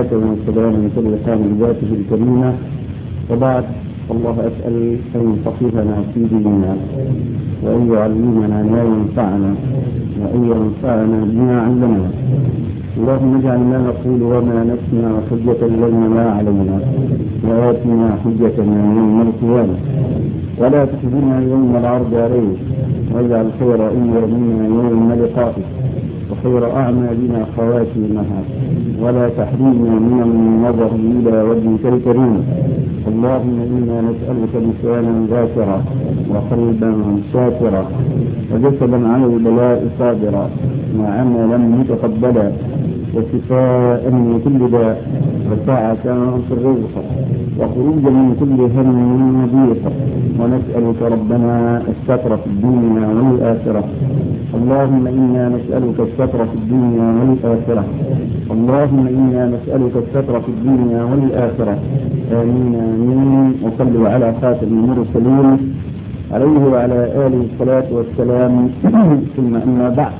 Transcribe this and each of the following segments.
صلاة وسلاما كل من ذاته الكريمة وبعد الله أسأل أن يفقهنا في ديننا وأن يعلمنا ما ينفعنا وأن ينفعنا بما علمنا اللهم اجعل ما نقول وما نسمع حجة لنا لا علينا وآتنا حجتنا يوم القيامة ولا تخزنا يوم العرض عليك واجعل خير أيامنا يوم لقائك وخير أعمالنا خواتيمها ولا تحرمنا من النظر إلى وجهك الكريم اللهم إنا نسألك لسانا ذاكرا وقلبا شاكرا وجسدا على البلاء صابرا وعملا متقبلا وشفاء من كل داء وسعة في الرزق وخروجا من كل هم وضيق ونسألك ربنا الستر في الدنيا والآخرة اللهم إنا نسألك الستر في الدنيا والآخرة اللهم إنا نسألك الستر في الدنيا والآخرة آمين آمين وصلوا على خاتم المرسلين عليه وعلى آله الصلاة والسلام ثم أما بعد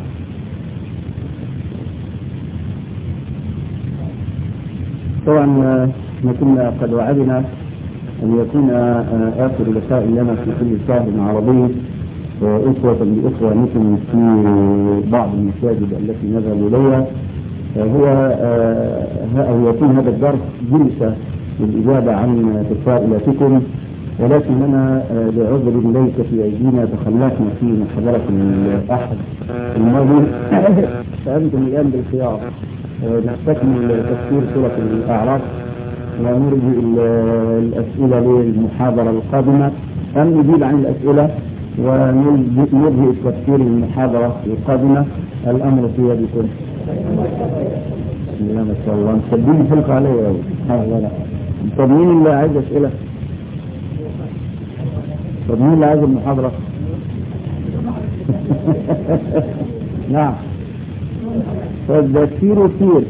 طبعا ما كنا قد وعدنا أن يكون آخر لقاء لنا في كل شهر عربي أسوة بإخوانكم في بعض المساجد التي نذهب إليها هو أو يكون هذا الدرس جلسة للإجابة عن تساؤلاتكم ولكننا لعذر ليس في أيدينا تخلفنا في محاضرة الأحد الماضي فأنتم الآن بالخيار نستكمل تفسير سورة الأعراف ونرجع الأسئلة للمحاضرة القادمة أم نجيب عن الأسئلة ونرجع التفسير للمحاضرة القادمة الأمر في يدكم. بسم الله ما شاء الله مسدين فلق علي لا لا طب مين اللي عايز أسئلة؟ طب مين اللي عايز المحاضرة؟ نعم طيب ده كتير وكتير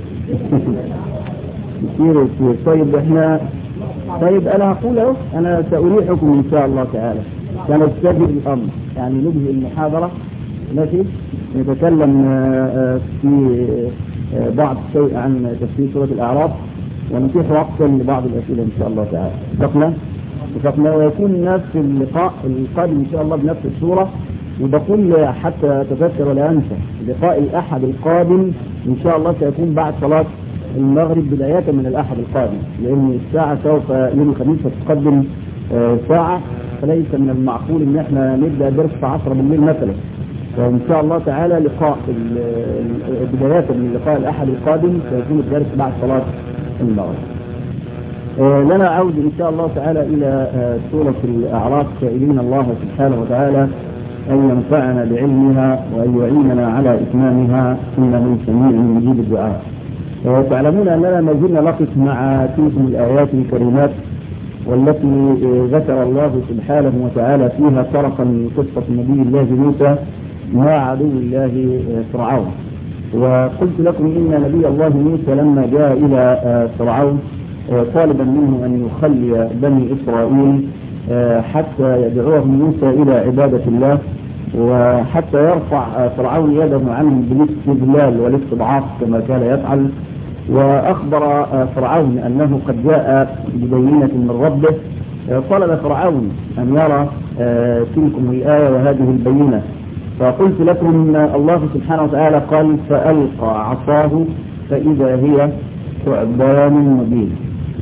كتير وكتير طيب احنا طيب انا هقول اهو انا ساريحكم ان شاء الله تعالى سنستجد الامر يعني نبهي المحاضره ماشي نتكلم في بعض الشيء عن تفسير سوره الاعراف ونتيح وقتا لبعض الاسئله ان شاء الله تعالى اتفقنا اتفقنا ويكون نفس اللقاء القادم ان شاء الله بنفس الصوره وبقول حتى اتذكر ولا انسى لقاء الاحد القادم ان شاء الله سيكون بعد صلاه المغرب بداية من الأحد القادم لأن الساعة سوف يوم الخميس ستقدم ساعة فليس من المعقول إن احنا نبدأ درس في 10 بالليل مثلا فإن شاء الله تعالى لقاء بداية من لقاء الأحد القادم سيكون الدرس بعد صلاة المغرب. لنا عود إن شاء الله تعالى إلى سورة الأعراف سائلين الله سبحانه وتعالى أن ينفعنا بعلمها وأن يعيننا على إتمامها إنه سميع مجيب الدعاء. تعلمون أننا ما زلنا نقف مع تلك الآيات الكريمات والتي ذكر الله سبحانه وتعالى فيها طرفا من قصة نبي الله موسى مع عدو الله فرعون وقلت لكم إن نبي الله موسى لما جاء إلى فرعون طالبا منه أن يخلي بني إسرائيل حتى يدعوهم موسى إلى عبادة الله وحتى يرفع فرعون يده عنهم بالاستذلال والاستضعاف كما كان يفعل واخبر فرعون انه قد جاء ببينه من ربه طلب فرعون ان يرى تلكم الايه وهذه البينه فقلت لكم الله سبحانه وتعالى قال فالقى عصاه فاذا هي ثعبان مبين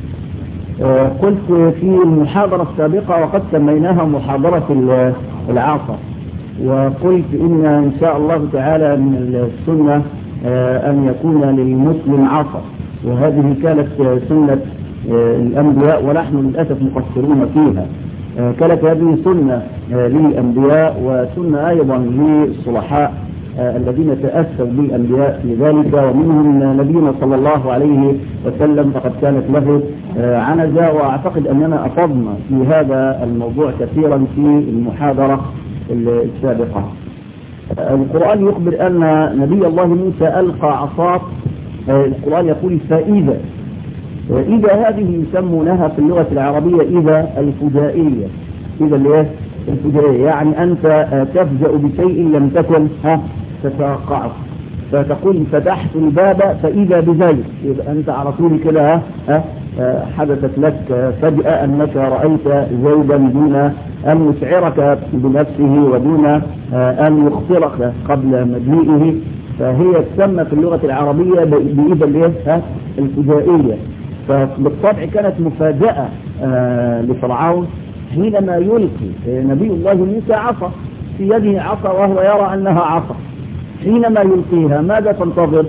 قلت في المحاضره السابقه وقد سميناها محاضره العصا وقلت إن إن شاء الله تعالى من السنة أن يكون للمسلم عصا وهذه كانت سنة الأنبياء ونحن للأسف مقصرون فيها كانت هذه سنة للأنبياء وسنة أيضا للصلحاء الذين تأسوا بالأنبياء في ذلك ومنهم نبينا صلى الله عليه وسلم فقد كانت له عنزة وأعتقد أننا أفضنا في هذا الموضوع كثيرا في المحاضرة السابقة القرآن يخبر أن نبي الله موسى ألقى عصاه القرآن يقول فإذا إذا هذه يسمونها في اللغة العربية إذا الفجائية إذا اللي الفجائية يعني أنت تفجأ بشيء لم تكن ها تتوقعه فتقول فتحت الباب فإذا بزيد يبقى أنت على طول كده ها ها حدثت لك فجأة أنك رأيت زيدا دون أن يشعرك بنفسه ودون أن يخطرك قبل مجيئه فهي تسمى في اللغة العربية بإيدا الايه الفجائية فبالطبع كانت مفاجأة لفرعون حينما يلقي نبي الله موسى عصا في يده عصا وهو يرى أنها عصا حينما يلقيها ماذا تنتظر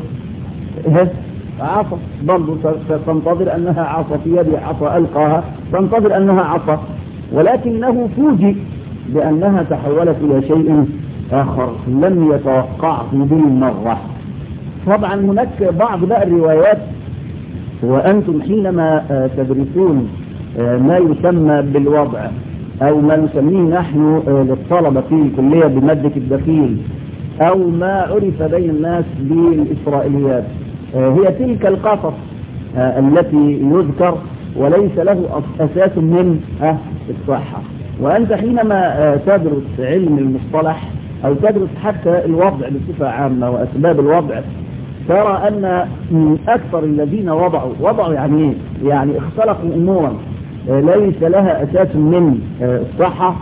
عصا برضو تنتظر أنها عصا في يد عصا ألقاها تنتظر أنها عصا ولكنه فوجئ بأنها تحولت إلى شيء آخر لم يتوقعه بالمرة طبعا هناك بعض بقى الروايات وأنتم حينما تدرسون ما يسمى بالوضع أو ما نسميه نحن للطلبة في الكلية بمادة الدخيل أو ما عرف بين الناس بالإسرائيليات هي تلك القصص التي يذكر وليس له أساس من الصحة وأنت حينما تدرس علم المصطلح أو تدرس حتى الوضع بصفة عامة وأسباب الوضع ترى أن من أكثر الذين وضعوا وضعوا يعني إيه؟ يعني اختلقوا أمورا ليس لها أساس من الصحة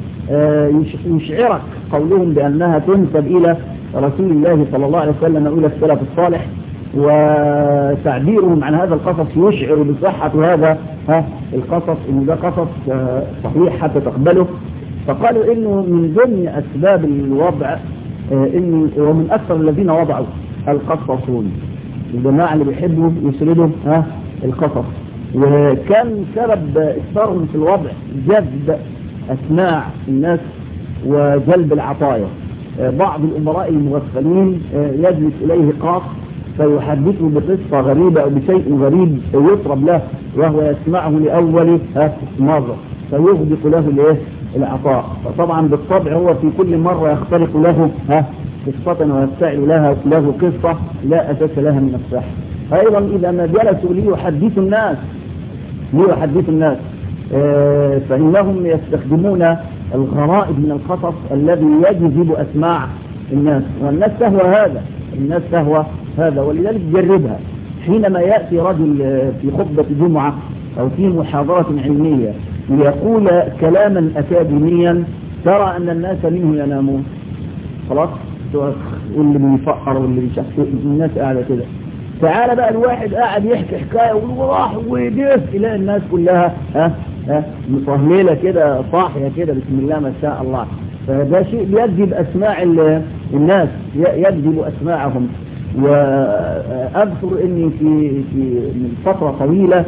يشعرك قولهم بأنها تنسب إلى رسول الله صلى الله عليه وسلم وإلى السلف الصالح وتعبيرهم عن هذا القصص يشعر بصحة هذا ها القصص إن ده قصص صحيح حتى تقبله فقالوا إنه من ضمن أسباب الوضع إن ومن أكثر الذين وضعوا القصصون الجماعة اللي بيحبوا يسردوا ها القصص وكان سبب إكثارهم في الوضع جذب أسماع الناس وجلب العطايا بعض الأمراء المغفلين يجلس إليه قاص فيحدثه بقصة غريبة أو بشيء غريب يطرب له وهو يسمعه لأول مرة فيغدق له الايه العطاء فطبعا بالطبع هو في كل مرة يختلق له ها قصة ويفتعل لها له قصة لا أساس لها من الصحة أيضا إذا ما جلسوا ليحدثوا الناس ليحدثوا الناس آه فإنهم يستخدمون الغرائب من القصص الذي يجذب أسماع الناس والناس تهوى هذا الناس تهوى هذا ولذلك جربها حينما يأتي رجل في خطبة جمعة أو في محاضرة علمية ليقول كلاما أكاديميا ترى أن الناس منه ينامون خلاص واللي بيفقر واللي بيشخص الناس قاعدة كده تعالى بقى الواحد قاعد يحكي حكاية وراح ويدف تلاقي الناس كلها ها ها مصهللة كده صاحية كده بسم الله ما شاء الله فده شيء يجذب أسماع الناس يجذب أسماعهم وأذكر أني في في من فترة طويلة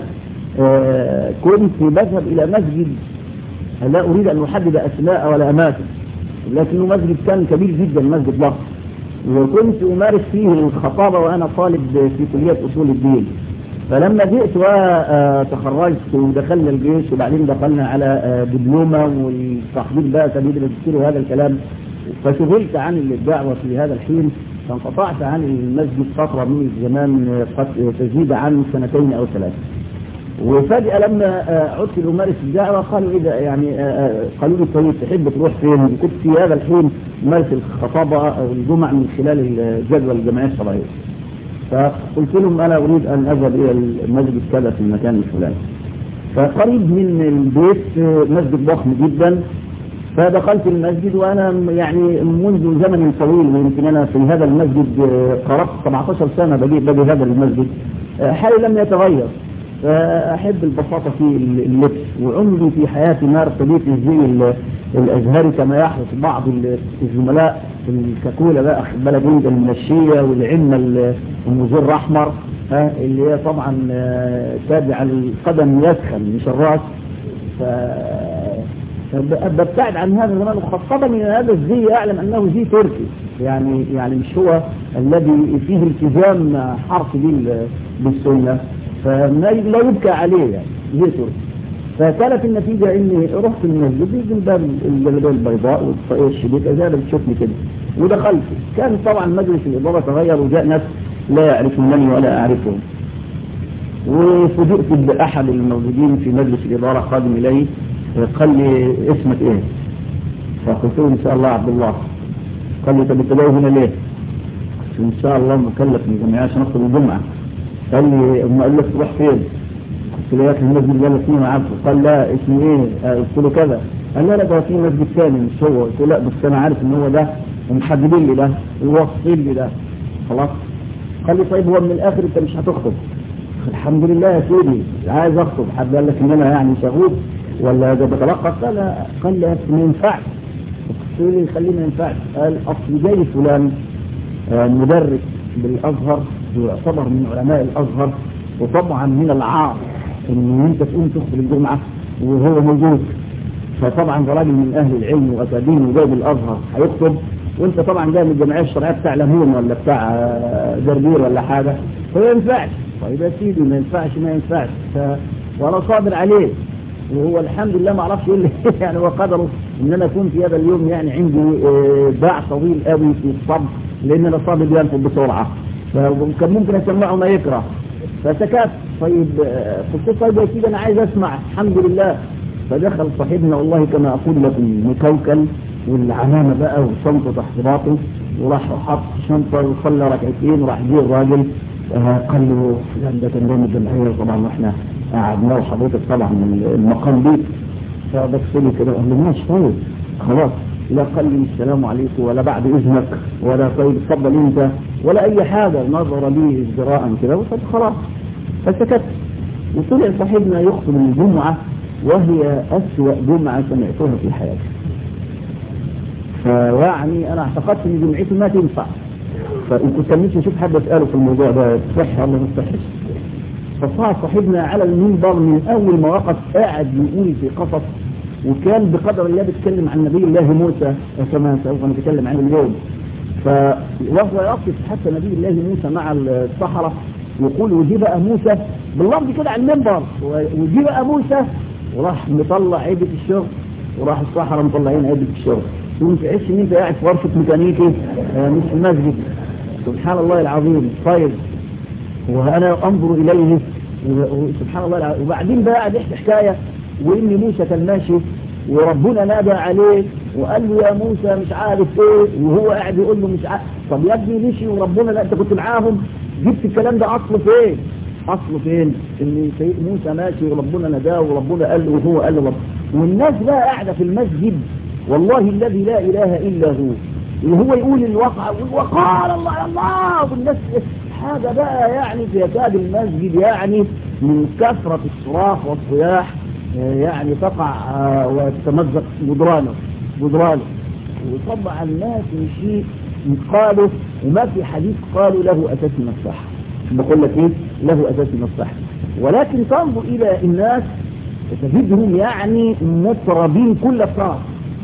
كنت بذهب إلى مسجد لا أريد أن أحدد أسماء ولا أماكن لكنه مسجد كان كبير جدا مسجد ضخم وكنت أمارس فيه الخطابة وأنا طالب في كلية أصول الدين فلما جئت وتخرجت ودخلنا الجيش وبعدين دخلنا على دبلومة والتحضير بقى تبيد الماجستير وهذا الكلام فشغلت عن الدعوة في هذا الحين فانقطعت عن المسجد فترة من الزمان قد تزيد عن سنتين أو ثلاثة وفجأة لما عدت لأمارس الدعوة قالوا إيه ده يعني قالوا لي طيب تحب تروح فين؟ كنت في هذا الحين مارس الخطابة أو الجمع من خلال الجدول الجمعية الشرعية. فقلت لهم أنا أريد أن أذهب إلى المسجد كذا في المكان الفلاني. فقريب من البيت مسجد ضخم جدا فدخلت المسجد وأنا يعني منذ زمن طويل يمكن أنا في هذا المسجد قربت 17 سنة بجي بجي هذا المسجد حالي لم يتغير فأحب البساطة في اللبس وعمري في حياتي ما ارتديت الزي الأزهري كما يحدث بعض الزملاء الكاكولا بقى أخذ بالك انت المنشية والعمة المزر أحمر اللي هي طبعا تابع القدم يسخن مش الرأس ف ببتعد عن هذا زمان وخاصة من هذا الزي أعلم أنه زي تركي يعني يعني مش هو الذي فيه التزام حرف بالسنة فلا يبكى عليه يعني زي تركي فكانت النتيجة اني رحت المسجد جنب الجلابية البيضاء والطاقية الشديد ازالة بتشوفني كده ودخلت كان طبعا مجلس الإدارة تغير وجاء ناس لا يعرفونني ولا أعرفهم وفوجئت بأحد الموجودين في مجلس الإدارة قادم إلي قال لي اسمك ايه فقلت له ان شاء الله عبد الله قال لي طب انت جاي هنا ليه ان شاء الله مكلف من الجمعيه عشان اخطب الجمعه قال لي اما قال لك تروح فين؟ قلت له يا اخي المسجد اللي انا فيه ما عارفه قال لا اسمه ايه؟ قلت له كذا قال لا لا ده في مسجد ثاني مش هو قلت له لا بس انا عارف ان هو ده ومحددين لي ده وواصفين لي ده خلاص قال لي طيب هو من الاخر انت مش هتخطب الحمد لله يا سيدي عايز اخطب حد قال لك ان انا يعني شغوف ولا بتلقى قال قال لي ما ينفعش قلت له خليه ما ينفعش قال اصل جاي فلان مدرس بالازهر ويعتبر من علماء الازهر وطبعا من العار ان انت تقوم تخطب الجمعه وهو موجود فطبعا ده راجل من اهل العلم واكاديمي وجاي بالازهر هيخطب وانت طبعا جاي من الجمعيه الشرعيه بتاع لمون ولا بتاع جربير ولا حاجه فما ينفعش طيب يا سيدي ما ينفعش ما ينفعش ف... وانا صابر عليه وهو الحمد لله ما اعرفش ايه اللي يعني هو قدره ان انا اكون في هذا اليوم يعني عندي باع طويل قوي في الصبر لان انا صابر بينفذ بسرعه فكان ممكن اسمعه ما يكره فسكت طيب قلت طيب يا سيدي انا عايز اسمع الحمد لله فدخل صاحبنا والله كما اقول لكم مكوكل والعمامه بقى وشنطه تحت باطه وراح حط شنطه وصلى ركعتين وراح جه الراجل آه قال له فلان ده كان رامي الجمعيه طبعا واحنا قعدنا وحضرتك طبعا المقام دي فبص لي كده قال له ماشي طيب خلاص لا قال لي السلام عليكم ولا بعد اذنك ولا طيب اتفضل انت ولا اي حاجه نظر لي ازدراء كده وقلت خلاص فسكت وطلع صاحبنا يخطب الجمعه وهي اسوأ جمعه سمعتها في حياتي فيعني انا اعتقدت ان جمعتي ما تنفع فكنت نفسي اشوف حد اساله في الموضوع ده صح ولا ما صحش فصار صاحبنا على المنبر من اول ما وقف قاعد يقول في قصص وكان بقدر الله بيتكلم عن نبي الله موسى كما سوف نتكلم عنه اليوم وهو يقف حتى نبي الله موسى مع الصحراء يقول وجي بقى موسى باللفظ كده على المنبر وجي بقى موسى وراح مطلع عيبة الشغل وراح الصحراء مطلعين عيبة الشغل ثم تحس ان انت قاعد في ورشة ميكانيكي مش في المسجد سبحان الله العظيم طيب وانا انظر اليه سبحان الله العظيم وبعدين بقى قاعد يحكي حكايه وان موسى كان ماشي وربنا نادى عليه وقال له يا موسى مش عارف ايه وهو قاعد يقول له مش عارف طب يا ابني مشي وربنا لا انت كنت معاهم جبت الكلام ده اصله فين؟ اصله فين؟ ان سيد موسى ماشي وربنا ناداه وربنا قال له وهو قال له رب والناس بقى قاعده في المسجد والله الذي لا اله الا هو وهو يقول الواقع وقال الله الله والناس حاجه بقى يعني في يكاد المسجد يعني من كثره الصراخ والصياح يعني تقع وتتمزق جدرانه جدرانه وطبعا الناس من شيء قالوا وما في حديث قالوا له اساس من الصحه بقول لك ايه له اساس من الصحه ولكن تنظر الى الناس تجدهم يعني مطربين كل الطرف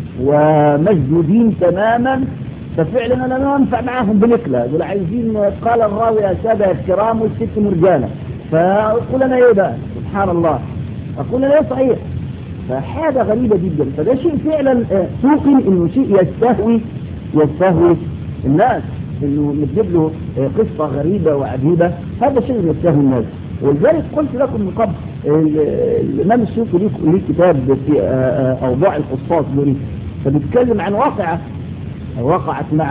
ومسجودين تماما ففعلا انا ما انفع معاهم بنكله دول عايزين قال الراوي يا ساده الكرام والست مرجانه فاقول انا ايه بقى سبحان الله اقول انا ايه صحيح فحاجه غريبه جدا فده شيء فعلا توقن انه شيء يستهوي يستهوي الناس انه نجيب له قصه غريبه وعجيبه هذا شيء يستهوي الناس ولذلك قلت لكم من قبل الامام السوقي ليه كتاب في اوضاع القصاص دوري فبيتكلم عن واقعه وقعت مع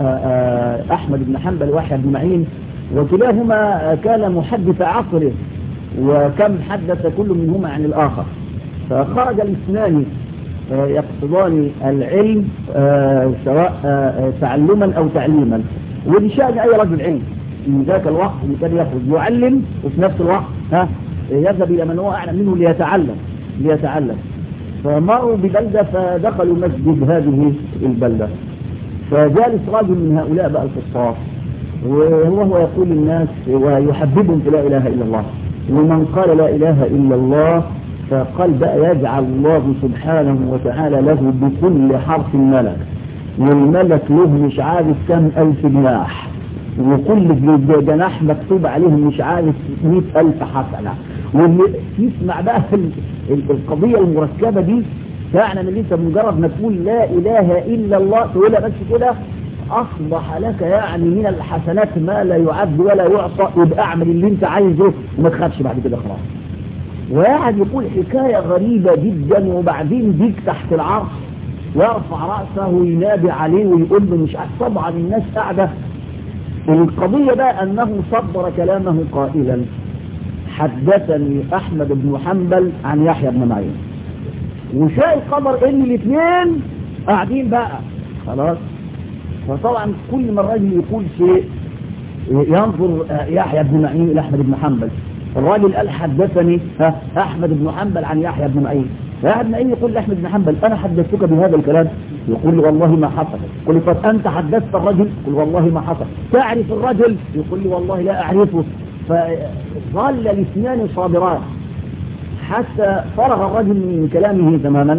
احمد بن حنبل ويحيى بن معين وكلاهما كان محدث عصره وكم حدث كل منهما عن الاخر فخرج الاثنان يقصدان العلم سواء تعلما او تعليما ودي شأن اي رجل علم في ذاك الوقت اللي كان يخرج يعلم وفي نفس الوقت ها يذهب الى من هو اعلم منه ليتعلم ليتعلم فمروا ببلده فدخلوا مسجد هذه البلده فجالس رجل من هؤلاء بقى القصاص وهو يقول للناس ويحببهم في لا اله الا الله ومن قال لا اله الا الله فقال بقى يجعل الله سبحانه وتعالى له بكل حرف ملك والملك له مش عارف كم ألف جناح وكل جناح مكتوب عليهم مش عارف مئة ألف حسنة واللي يسمع بقى القضية المركبة دي فعلا اللي انت مجرد ما تقول لا إله إلا الله تقولها بس كده أصبح لك يعني من الحسنات ما لا يعد ولا يعطى يبقى اعمل اللي انت عايزه وما تخافش بعد كده خلاص وقاعد يقول حكاية غريبة جدا وبعدين بيك تحت العرش يرفع رأسه وينادي عليه ويقول له مش عارف طبعا الناس قاعدة القضية بقى أنه صدر كلامه قائلا حدثني أحمد بن حنبل عن يحيى بن معين وشاء الخبر ان الاثنين قاعدين بقى خلاص فطبعا كل ما الراجل يقول شيء ينظر يحيى بن معين الى احمد بن حنبل الراجل قال حدثني ها احمد بن حنبل عن يحيى بن معين يحيى بن معين يقول لاحمد بن حنبل انا حدثتك بهذا الكلام يقول لي والله ما حصل يقول لي طب انت حدثت الرجل يقول والله ما حصل تعرف الرجل يقول لي والله لا اعرفه فظل الاثنان صابران حتى فرغ الرجل من كلامه تماما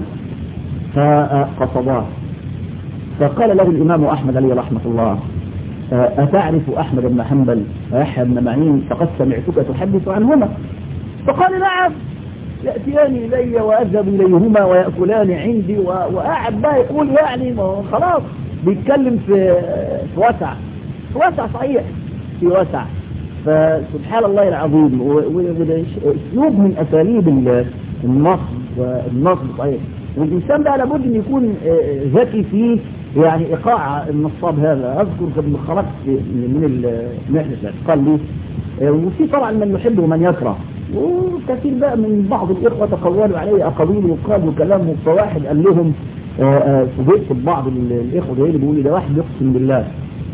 فقصداه فقال له الإمام أحمد عليه رحمة الله أتعرف أحمد بن حنبل ويحيى بن معين فقد سمعتك تحدث عنهما فقال نعم يأتيان إلي وأذهب إليهما ويأكلان عندي وقاعد بقى يقول يعني خلاص بيتكلم في في وسع في وسع صحيح في وسع فسبحان الله العظيم وده اسلوب من اساليب النصب والنصب صحيح والانسان بقى لابد ان يكون ذكي فيه يعني ايقاع النصاب هذا اذكر قبل خرجت من محنه الاعتقال لي وفي طبعا من يحب ومن يكره وكثير بقى من بعض الاخوه تقولوا علي اقاويل وقالوا كلام فواحد قال لهم فوجئت ببعض الاخوه اللي بيقولوا ده واحد يقسم بالله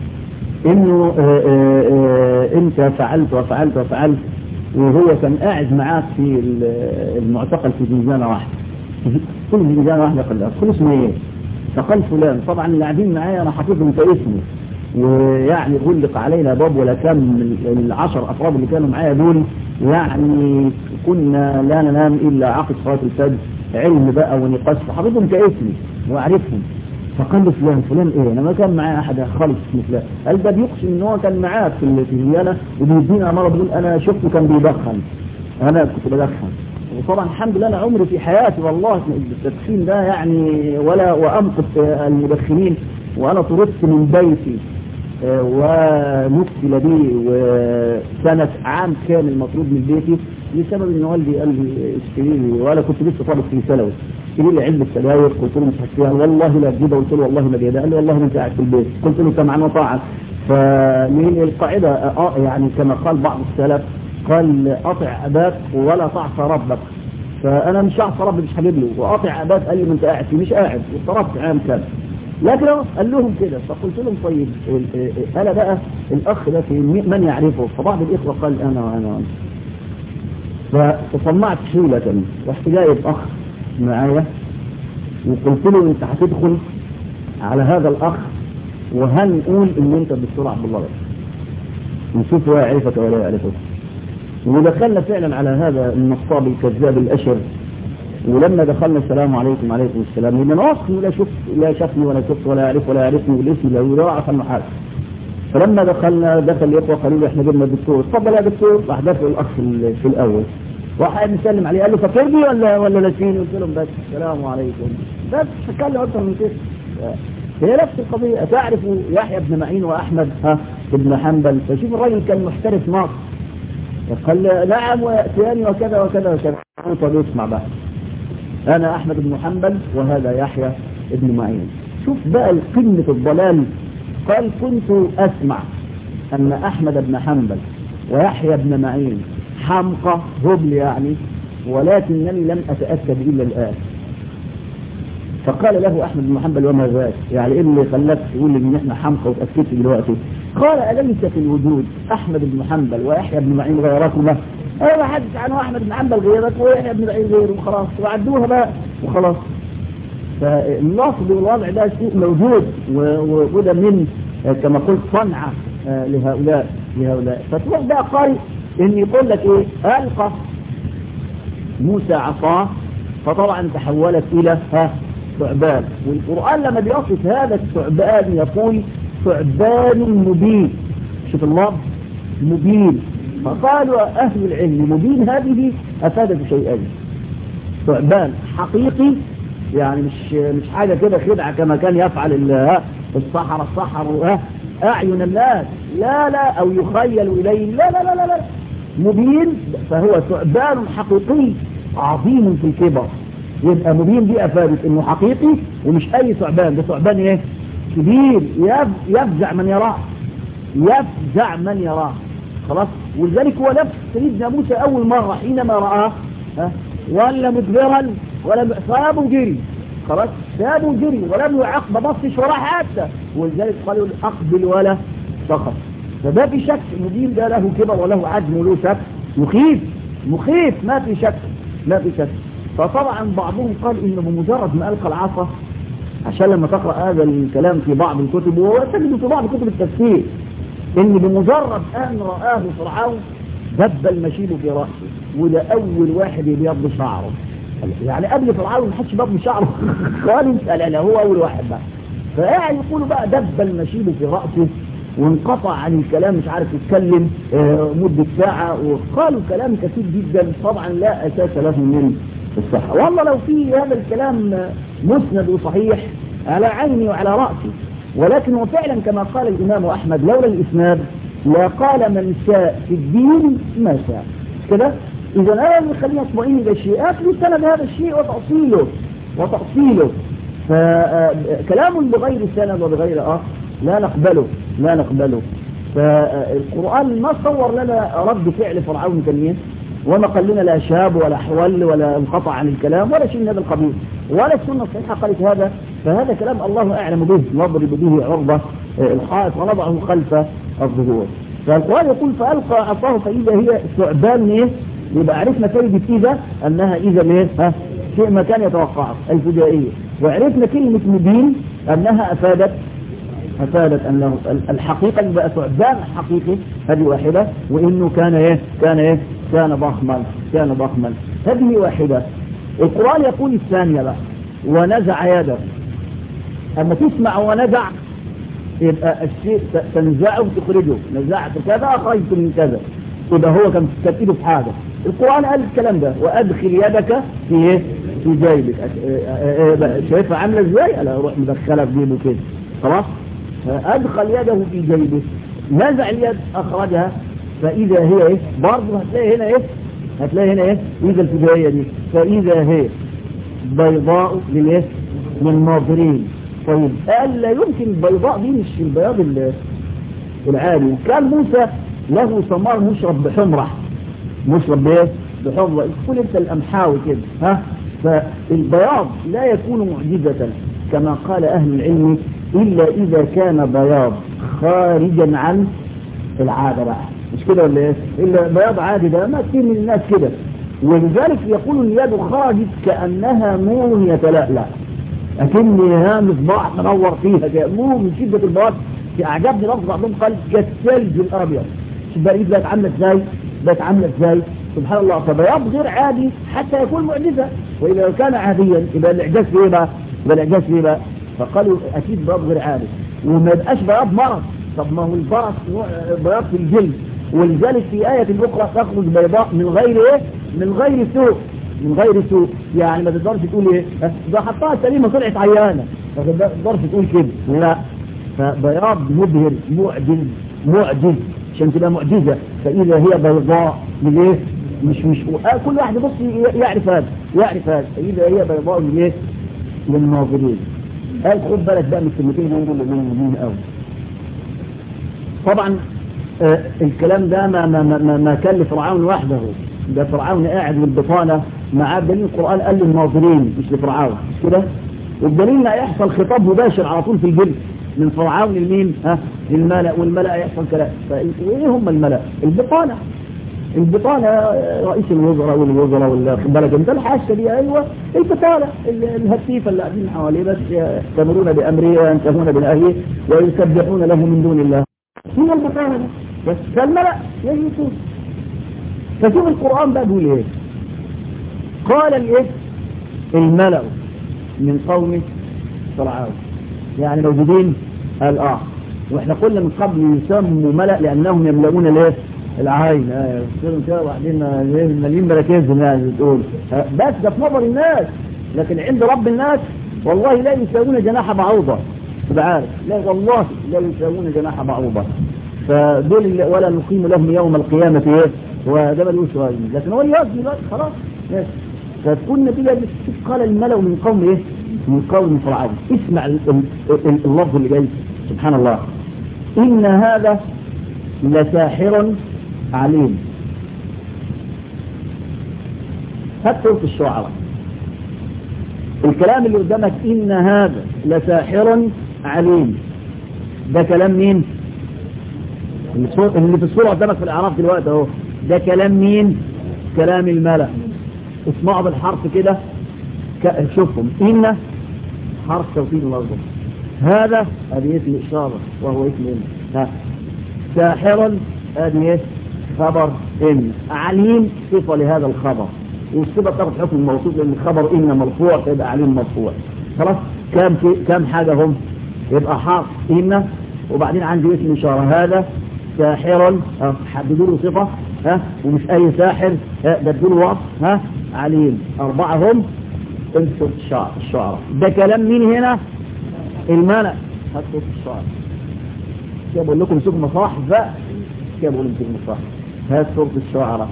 انه آآ آآ انت فعلت وفعلت وفعلت وهو كان قاعد معاك في المعتقل في زنزانه واحده كل زنزانه واحده قال كل اسمه ايه؟ فقال فلان طبعا اللي قاعدين معايا انا حافظهم كاسمه ويعني غلق علينا باب ولا كان من العشر افراد اللي كانوا معايا دول يعني كنا لا ننام الا عقب صلاه الفجر علم بقى ونقاش فحافظهم كاسمي واعرفهم فقال له فلان فلان ايه انا ما كان معايا احد خالص اسمه فلان قال ده بيقسم ان هو كان معاه في الفيزيانا وبيدينا مره بيقول انا شفته كان بيدخن انا كنت بدخن وطبعا الحمد لله انا عمري في حياتي والله التدخين ده يعني ولا وامقت المدخنين وانا طردت من بيتي ونقتل بي وسنة عام كامل مطرود من بيتي لسبب ان والدي قال لي اشتري لي وانا كنت لسه طالب في ثانوي اشتري لي علبه سجاير قلت له مش هشتريها والله لا تجيبها قلت له والله ما بيدها قال لي والله ما انت قاعد في البيت قلت له سمعا وطاعا فمن القاعده اه يعني كما قال بعض السلف قال اطع اباك ولا تعصى ربك فانا مش هعصى ربي مش هجيب له واطع اباك قال لي ما انت قاعد فيه مش قاعد وطردت عام كامل لكن قال لهم كده فقلت لهم طيب انا بقى الاخ ده في من يعرفه فبعض الاخوه قال انا انا فتصنعت حيلة رحت جايب اخ معايا وقلت له انت هتدخل على هذا الاخ وهنقول ان انت الدكتور عبد الله نشوف هو يعرفك ولا يعرفك ودخلنا فعلا على هذا النصاب الكذاب الاشر ولما دخلنا السلام عليكم وعليكم السلام لان انا اصلا لا شفت لا شافني ولا شفت ولا يعرف ولا يعرفني والاسم لا ولا اعرف عنه حاجه فلما دخلنا دخل الاخوه قالوا له احنا جبنا الدكتور اتفضل يا دكتور راح دافع الاخ في الاول واحد مسلم عليه قال له فاكرني ولا ولا ناسيني قلت لهم بس السلام عليكم بس اتكلم اكثر من كده هي نفس القضية تعرف يحيى بن معين وأحمد ها ابن حنبل فشوف الراجل كان محترف ناصر قال نعم ويأتياني وكذا وكذا وكذا طب اسمع بقى أنا أحمد بن حنبل وهذا يحيى بن معين شوف بقى قمة الضلال قال كنت أسمع أن أحمد بن حنبل ويحيى بن معين حمقى هبل يعني ولكنني لم أتأكد إلا الآن فقال له أحمد بن حنبل وما ذاك يعني إيه اللي خلاك تقول إن إحنا حمقى وتأكدت دلوقتي قال أليس في الوجود أحمد بن حنبل ويحيى بن معين غيركما أنا ما حدش عنه أحمد بن حنبل غيرك ويحيى بن معين غيره وخلاص وعدوها بقى وخلاص فالنصب والوضع ده شيء موجود وده من كما قلت صنعة لهؤلاء لهؤلاء فتروح بقى قارئ ان يقول لك ايه القى موسى عصاه فطبعا تحولت الى ها ثعبان والقرآن لما بيصف هذا الثعبان يقول ثعبان مبين شوف الله مبين فقالوا أهل العلم مبين هذه أفادت شيئين ثعبان حقيقي يعني مش مش حاجة كده خدعة كما كان يفعل الصحراء الصحراء أعين الناس لا لا أو يخيل إليه لا لا لا لا, لا. مبين فهو ثعبان حقيقي عظيم في الكبر يبقى مبين دي أفادت إنه حقيقي ومش أي ثعبان ده ثعبان إيه كبير يفزع من يراه يفزع من يراه خلاص ولذلك هو نفس سيدنا موسى أول مرة حينما رآه ها ولا مدبرا ولا ساب وجري خلاص ساب وجري ولم يعق ما بصش وراه حتى ولذلك قالوا أقبل ولا سقط فما في شك المدين ده له كبر وله عجم وله شك مخيف مخيف ما في شك ما في شك فطبعا بعضهم قال انه بمجرد ما القى العصا عشان لما تقرا هذا الكلام في بعض الكتب وتجد في بعض كتب التفسير ان بمجرد ان رآه فرعون دب المشيب في رأسه وده اول واحد يبيض شعره يعني قبل فرعون ما حدش بيض شعره خالص لا لا هو اول واحد بقى فقاعد يقولوا بقى دب المشيب في رأسه وانقطع عن الكلام مش عارف يتكلم مدة ساعة وقالوا كلام كثير جدا طبعا لا أساس له من الصحة والله لو في هذا الكلام مسند وصحيح على عيني وعلى رأسي ولكن هو فعلا كما قال الإمام أحمد لولا الإسناد لقال من شاء في الدين ما شاء كده إذا أنا اللي خلينا اطمئن إلى الشيء أكل سند هذا الشيء وتأصيله وتأصيله فكلام بغير سند وبغير آخر لا نقبله لا نقبله فالقرآن ما صور لنا رد فعل فرعون كمين وما قال لنا لا شاب ولا حول ولا انقطع عن الكلام ولا شيء من هذا القبيل ولا السنة الصحيحة قالت هذا فهذا كلام الله أعلم به نضرب به عرضة الحائط ونضعه خلف الظهور فالقرآن يقول فألقى عصاه فإذا هي ثعبان ايه يبقى عرفنا فايدة إذا أنها إذا ايه ها شيء ما كان يتوقعه الفجائية وعرفنا كلمة مبين أنها أفادت أفادت أنه الحقيقة اللي بقى ثعبان حقيقي هذه واحدة وإنه كان إيه كان إيه كان ضخما كان ضخما هذه واحدة القرآن يقول الثانية بقى ونزع يده أما تسمع ونزع يبقى الشيء تنزعه وتخرجه نزعت كذا أخرجت من كذا يبقى هو كان كان في حاجة القرآن قال الكلام ده وأدخل يدك في إيه في جيبك شايفها عاملة ازاي أنا أروح مدخلها في جيبه كده خلاص فأدخل يده في جيبه نزع اليد أخرجها فإذا هي إيه برضه هتلاقي هنا إيه هتلاقي هنا إيه إذا الفجائية دي فإذا هي بيضاء للإيه للناظرين طيب قال لا يمكن البيضاء دي مش البياض العادي وكان موسى له ثمار مشرب بحمرة مشرب بايه بحمرة كل انت الامحاوي كده ها فالبياض لا يكون معجزة كما قال اهل العلم الا اذا كان بياض خارجا عن العادة بقى مش كده ولا ايه الا بياض عادي ده ما كتير من الناس كده ولذلك يقول اليد خرجت كأنها نور يتلألأ أكن ها مصباح منور فيها كده نور من شدة البياض أعجبني لفظ بعضهم قال كالثلج الأبيض شوف بقى الإيد بقت عاملة إزاي بقت عاملة إزاي سبحان الله فبياض غير عادي حتى يكون معجزة وإذا كان عاديا يبقى الإعجاز في إيه بقى يبقى الإعجاز في إيه بقى فقالوا أكيد بياض غير عادي وما يبقاش بياض مرض طب ما هو البرص بياض في الجلد ولذلك في آية أخرى تخرج بيضاء من غير إيه من غير سوء من غير سوء يعني ما تقدرش تقول ايه ده حطها سليمه طلعت عيانه ما تقدرش تقول كده لا فبياض مبهر معجز معجز عشان تبقى معجزه فاذا هي بيضاء من ايه مش مش آه كل واحد يبص يعرف هذا يعرف هذا فاذا هي بيضاء من ايه للناظرين قال خد بالك بقى من الكلمتين دول اللي مهمين قوي طبعا آه الكلام ده ما ما ما, ما كان لفرعون وحده ده فرعون قاعد والبطانه معاه دليل القرآن قال للناظرين مش لفرعون مش كده والدليل هيحصل خطاب مباشر على طول في الجلد من فرعون لمين ها للملأ والملأ يحصل كلام وايه هم الملأ البطانة البطانة رئيس الوزراء والوزراء واللي خد بالك انت الحاسة دي ايوه البطانة الهتيفة اللي قاعدين حواليه بس يأتمرون بأمره وينتهون بنهيه ويسبحون له من دون الله هي البطانة بس فالملأ يجلسون فشوف القرآن بقى بيقول ايه قال الايه الملأ من قوم فرعون يعني موجودين قال اه واحنا قلنا من قبل يسموا ملأ لانهم يملؤون الايه العين اه يصيروا كده وبعدين مليين مراكزهم يعني بتقول بس ده في نظر الناس لكن عند رب الناس والله لا يساوون جناح بعوضة تبقى عارف لا والله لا يساوون جناح بعوضة فدول ولا نقيم لهم يوم القيامة ايه وده ملوش وزن لكن هو يوزن دلوقتي خلاص ماشي فتكون نتيجة قال الملأ من قوم ايه من قوم فرعون اسمع اللفظ اللي جاي سبحان الله إن هذا لساحر عليم هات سورة الشعراء الكلام اللي قدامك إن هذا لساحر عليم ده كلام مين اللي في الصورة قدامك في الإعراف دلوقتي اهو ده كلام مين كلام الملأ اسمعوا بالحرف كده شوفهم إن حرف توكيد اللفظ هذا هذه اسم إشارة وهو اسم إن ها ساحر هذه خبر إن عليم صفة لهذا الخبر والصفة تاخد حكم الموصوف لأن الخبر إن مرفوع فيبقى عليم مرفوع خلاص كم كم حاجة هم يبقى حرف إن وبعدين عندي اسم إشارة هذا ساحر حددوا له صفة ها ومش أي ساحر بدوا له وصف ها عليم أربعة هم انسوا الشعر الشعراء ده كلام مين هنا الملأ هاتوا الشعر كده بقول لكم سوق مصاحف بقى كده بقول لكم مصاحف هات صورة الشعراء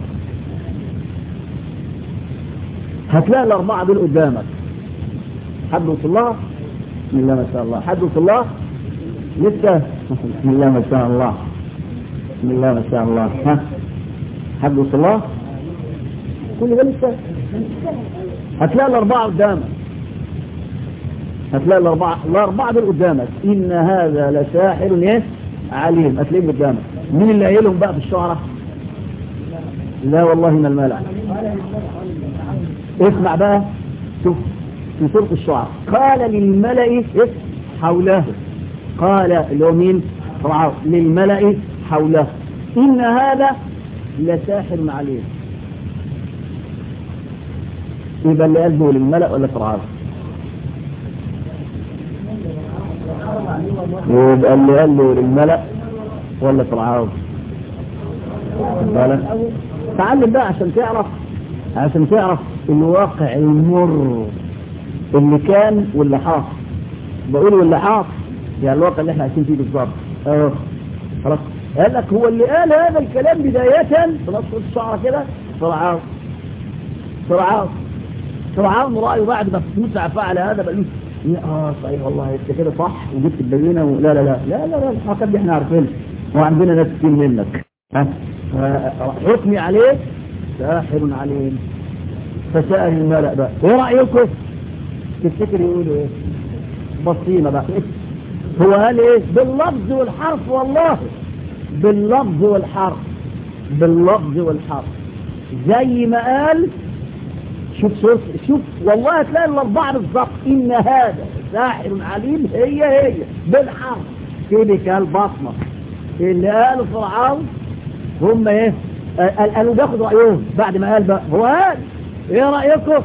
هتلاقي الأربعة دول قدامك حد وصل لها بسم الله ما شاء الله حد وصل لها لسه بسم الله ما شاء الله بسم الله ما شاء الله ها حد وصل لها كل ده لسه هتلاقي الأربعة قدامك هتلاقي الأربعة الأربعة دول قدامك إن هذا لساحر إيه عليم هتلاقيه قدامك مين اللي قايلهم بقى في الشعراء لا والله من الملع اسمع بقى شوف في سورة الشعراء قال للملأ حوله قال اللي هو مين فرعون للملأ حوله إن هذا لساحر عليم يبقى اللي قلبه للملأ ولا فرعون يبقى اللي قال له للملأ ولا فرعون بالك تعلم بقى عشان تعرف عشان تعرف الواقع المر اللي كان واللي حاصل بقول واللي حاصل يعني الواقع اللي احنا عايشين فيه بالظبط اه خلاص قال لك هو اللي قال هذا الكلام بداية بنص الشعر كده فرعون فرعون فرعون رأيه بعد ما موسى فعل هذا بقى اه صحيح والله انت كده صح وجبت البينه لا لا لا لا لا لا الحركات دي احنا عارفينها وعندنا ناس كتير منك ها حكمي عليك ساحر عليم فسأل الملأ بقى ايه رأيكم تفتكر يقولوا ايه بصينا بقى هو قال ايه باللفظ والحرف والله باللفظ والحرف باللفظ والحرف زي ما قال شوف شوف شوف والله هتلاقي الاربعه بالظبط ان هذا ساحر عليم هي هي بالحرف تلك البصمه اللي قالوا فرعون هم ايه قالوا بياخد رايهم بعد ما قال بقى هو قال ايه رايكم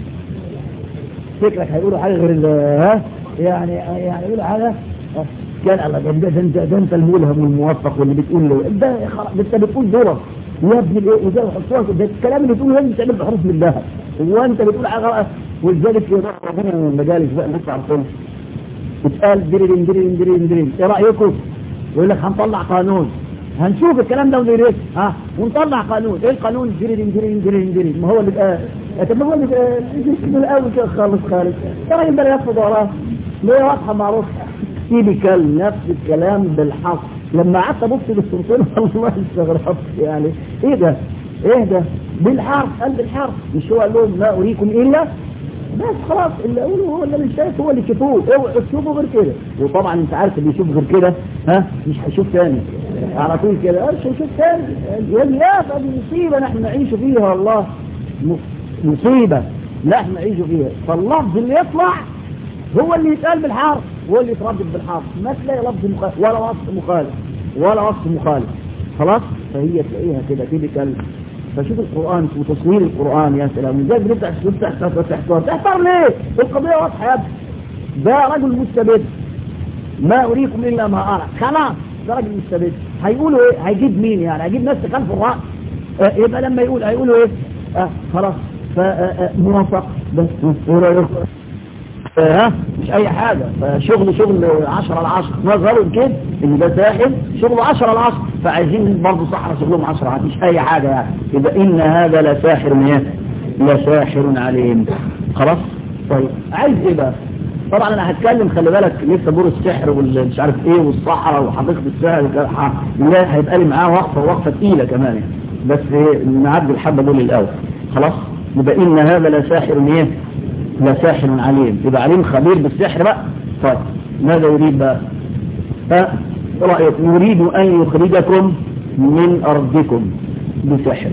فكرك هيقولوا حاجه غير ها يعني يعني يقولوا حاجه كان الله ده ده انت ده انت الملهم والموفق واللي بتقول له ده انت بتقول دورك يا ابن الايه وده حطوها ده الكلام اللي بتقوله لازم تعمل بحروف من ذهب وانت بتقول حاجه ولذلك يروح ربنا من المجالس بقى لسه عارفين اتقال درين درين درين درين ايه رايكم يقول لك هنطلع قانون هنشوف الكلام ده وندير ها ونطلع قانون ايه القانون درين درين درين درين ما هو اللي بقى طب هو اللي بقى من الاول كده خالص خالص يا راجل ده يفضل وراه ليه واضحه معروفه تيبيكال نفس الكلام بالحق لما قعدت ابص للصورتين والله استغربت يعني ايه ده ايه ده بالحرف قال بالحرف مش هو قال لهم ما اريكم الا بس خلاص اللي اقوله هو اللي مش شايف هو اللي يشوفوه اوعوا تشوفوا غير كده وطبعا انت عارف اللي يشوف غير كده ها مش هيشوف تاني على طول كده مش هيشوف تاني يا دي مصيبه نحن نعيش فيها والله مصيبه نحن نعيش فيها فاللفظ اللي يطلع هو اللي يتقال بالحرف هو اللي يتردد بالحرف ما تلاقي لفظ مخالف ولا وصف مخالف ولا وصف مخالف خلاص فهي تلاقيها كده تلك فشوف القرآن وتصوير القرآن يا سلام ازاي بنفتح تفتح تحتار تحتار ليه القضية واضحة يا ابني ده رجل مستبد ما أريكم إلا ما أرى خلاص ده رجل مستبد هيقولوا ايه هيجيب مين يعني هيجيب ناس خلف الرأس آه يبقى لما يقول هيقولوا ايه آه خلاص فموافق بس ايه رأيكم ها مش اي حاجة فشغل شغل 10 على 10 نظروا كده ان ده ساحل شغل 10 على 10 فعايزين برضه صحراء شغلهم 10 على مش اي حاجة يعني يبقى ان هذا لساحر ايه لساحر عليم خلاص طيب عايز ايه بقى طبعا انا هتكلم خلي بالك لسه دور السحر والمش عارف ايه والصحراء وحقيقه السحر لا هيبقى لي معاه وقفه وقفه ثقيله كمان يعني. بس إيه نعدي الحبه دول الاول خلاص يبقى ان هذا لا ساحر ايه لا ساحر عليم يبقى عليم خبير بالسحر بقى طيب ماذا يريد بقى ها رأيك يريد أن يخرجكم من أرضكم بسحر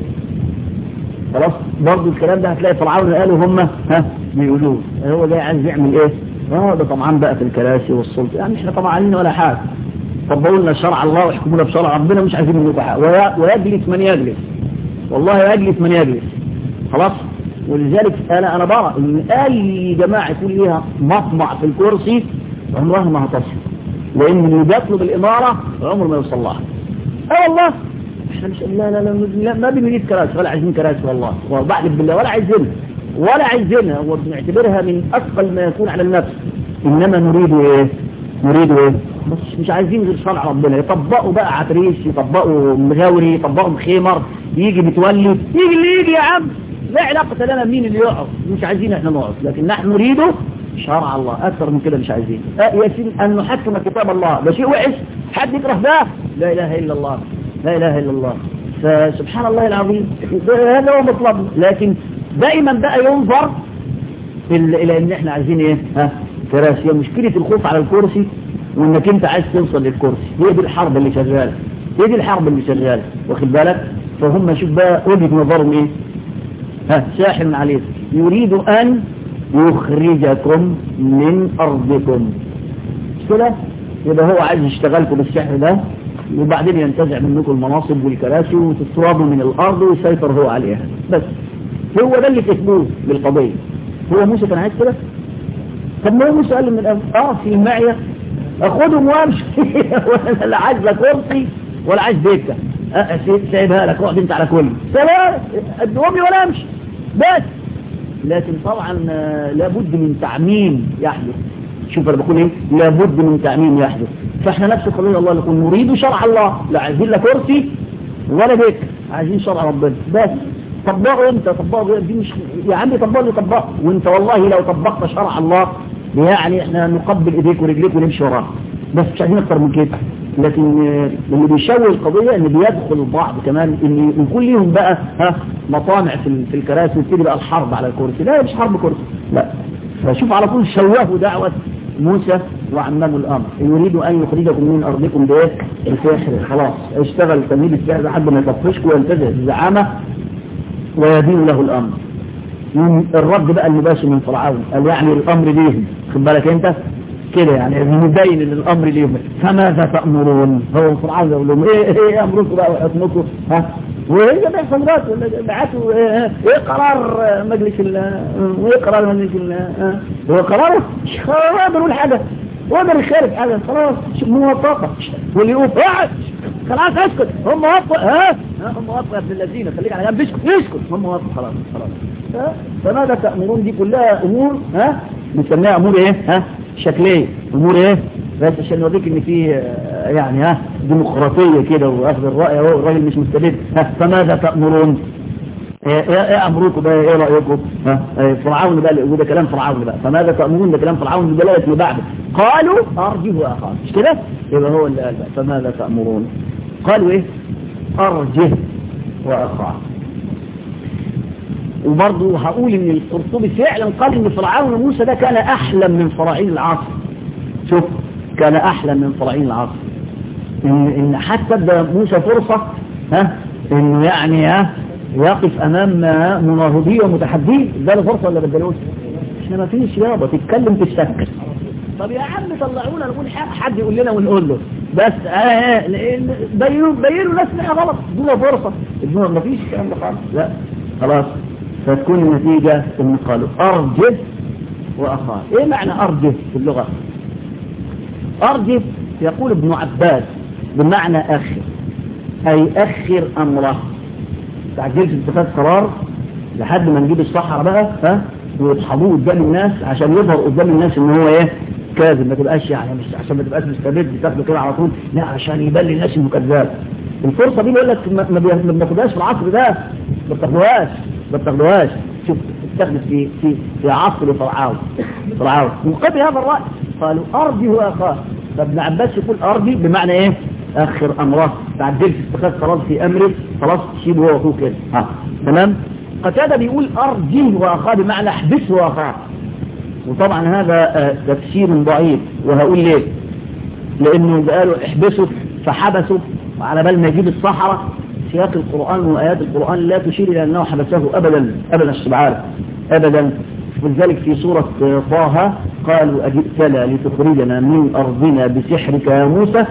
خلاص برضه الكلام ده هتلاقي فرعون قالوا هم ها بيقولوه هو ده عايز يعمل ايه اه ده طبعا بقى في الكراسي والسلطه يعني احنا طمعانين ولا حاجه طبقوا لنا شرع الله واحكمونا بشرع ربنا مش عايزين منكم حاجه ويجلس من يجلس والله يجلس من يجلس خلاص ولذلك انا انا برى ان اي جماعه يكون ليها مطمع في الكرسي عمرها ما هتصل لان اللي بيطلب الاماره عمره ما يوصل لها اه والله احنا مش لا لا لا, لا ما بنريد كراسي ولا عايزين كراسي والله وبحلف بالله ولا عايزينها ولا عايزينها وبنعتبرها من اثقل ما يكون على النفس انما نريد ايه نريد ايه بس مش عايزين غير شرع ربنا يطبقوا بقى عتريس يطبقوا مغاوري يطبقوا مخيمر يجي متولي يجي اللي يجي يا عم لا علاقة لنا مين اللي يقعد مش عايزين احنا نقعد لكن نحن نريده شرع الله اكثر من كده مش عايزين أه يا سيدي ان نحكم كتاب الله ده شيء وحش حد يكره ده لا اله الا الله لا اله الا الله فسبحان الله العظيم هذا هو مطلب لكن دائما بقى ينظر الى ان احنا عايزين ايه ها كراسي مشكلة الخوف على الكرسي وانك انت عايز توصل للكرسي هي دي الحرب اللي شغاله هي دي الحرب اللي شغاله واخد بالك فهم شوف بقى وجهه نظرهم ايه ها ساحر عليه يريد ان يخرجكم من ارضكم كده يبقى هو عايز يشتغلكم بالسحر ده وبعدين ينتزع منكم المناصب والكراسي وتترابوا من الارض ويسيطر هو عليها بس هو ده اللي كسبوه بالقضيه هو موسى كان عايز كده طب ما هو موسى قال من الأول اه في معي اخدهم وامشي ولا لا عايز لا كرسي ولا عايز دكه سايبها لك اقعد انت على كل سلام ادومي ولا امشي بس لكن طبعا لابد من تعميم يحدث شوف انا بقول ايه لابد من تعميم يحدث فاحنا نفس قانون الله نقول نريد شرع الله لا عايزين لا كرسي ولا دكه عايزين شرع ربنا بس طبقوا انت طبقوا دي مش يا عمي طبقوا لي طبقوا وانت والله لو طبقت شرع الله يعني احنا نقبل ايديك ورجليك ونمشي وراك بس مش عايزين اكتر من كده لكن اللي بيشوه القضية ان بيدخل البعض كمان ان يكون ليهم بقى ها مطامع في في الكراسي ويبتدي بقى الحرب على الكرسي لا مش حرب كرسي لا فشوف على طول شوهوا دعوة موسى وعمموا الامر يريد ان يخرجكم من ارضكم بايه السحر خلاص اشتغل تمهيد السحر لحد ما يطفشكم وينتزع الزعامة ويدين له الامر الرد بقى المباشر من فرعون قال يعني الامر ليهم خد بالك انت كده يعني مبين ان الامر ليهم فماذا تأمرون هو فرعون يقول لهم ايه ايه امركم بقى وحكمكم ها وهي بيحصل بقى بعتوا ايه, ايه قرار مجلس ال وايه قرار مجلس ال هو قراره مش قرار يقول حاجه وقدر يخالف حاجه خلاص موافقه واللي يقول اقعد خلاص اسكت هم وافقوا ها هم وافقوا يا ابن الذين خليك على جنب اسكت اسكت هم وافقوا خلاص خلاص فماذا تأمرون دي كلها امور ها بنسميها امور ايه ها شكليه امور ايه بس عشان نوريك ان في يعني ها ديمقراطيه كده واخذ الراي اهو الراجل مش مستبد ها فماذا تأمرون ايه ايه امركم بقى ايه رايكم ها فرعون بقى وده كلام فرعون بقى فماذا تأمرون ده كلام فرعون بدلاله اللي بعده قالوا ارجه اخاه مش كده يبقى هو اللي قال بقى فماذا تأمرون قالوا ايه ارجه واخاه وبرضه هقول ان القرطبي فعلا قال ان فرعون وموسى ده كان احلم من فراعين العصر شوف كان احلم من فراعين العصر ان, إن حتى ادى موسى فرصة ها انه يعني ها يقف امام مناهضيه ومتحديه اداله فرصة ولا بدلوش احنا ما فيش يابا تتكلم تستكر طب يا عم طلعونا نقول حد يقول لنا ونقول له بس اه بينوا بينوا ناس انها غلط ادونا فرصة ادونا ما فيش الكلام ده خالص لا خلاص فتكون النتيجة ان قالوا ارجف واخاه ايه معنى ارجف في اللغة ارجف يقول ابن عباس بمعنى اخر اي اخر امره تعجلش اتخاذ قرار لحد ما نجيب الصحراء بقى ها ويطحبوه قدام الناس عشان يظهر قدام الناس ان هو ايه كاذب ما تبقاش يعني مش عشان ما تبقاش مستبد تاخده كده على طول لا عشان يبان للناس انه كذاب الفرصه دي بيقول لك ما بناخدهاش في العصر ده ما بتاخدوهاش ما بتاخدوهاش شوف تستخدم في في في عصر فرعون فرعون من قبل هذا الرأي قالوا أرضي وأخاه فابن عباس يقول أرضي بمعنى إيه أخر أمره تعدل في اتخاذ قرار في أمره خلاص تشيله هو وأخوه كده ها تمام قتادة بيقول أرجه وأخاه بمعنى احبسه وأخاه وطبعا هذا تفسير ضعيف وهقول ليه لأنه قالوا احبسه فحبسه وعلى بال ما يجيب الصحراء سياق القرآن وآيات القرآن لا تشير إلى أنه حبسه أبدا أبدا سبحانه أبدا ولذلك في سورة طه قالوا أجئتنا لتخرجنا من أرضنا بسحرك يا موسى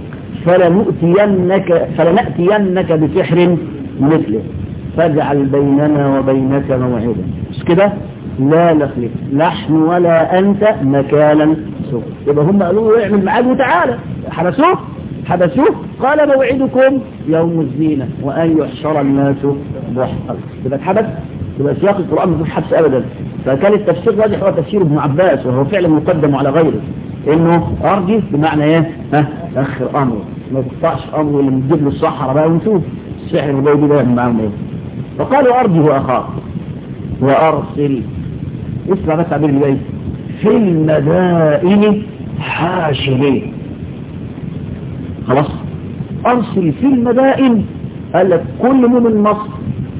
فلنؤتينك فلنأتينك بسحر مثله فاجعل بيننا وبينك موعدا مش كده لا نخلف نحن ولا أنت مكانا سوء يبقى هم قالوا له اعمل معاد وتعالى حبسوه حبسوه قال موعدكم يوم الزينة وأن يحشر الناس ضحى يبقى اتحبس يبقى سياق القرآن ما فيش حبس أبدا فكان التفسير الراجح هو تفسير ابن عباس وهو فعلا مقدم على غيره انه ارجي بمعنى ايه ها اخر امره ما تقطعش امره اللي نجيب له الصحراء بقى ونشوف السحر اللي بيجي ده معاهم ايه فقالوا ارجه اخاك وارسل اسمع بس تعبير اللي في المدائن حاشرين خلاص ارسل في المدائن قال لك كل مؤمن مصر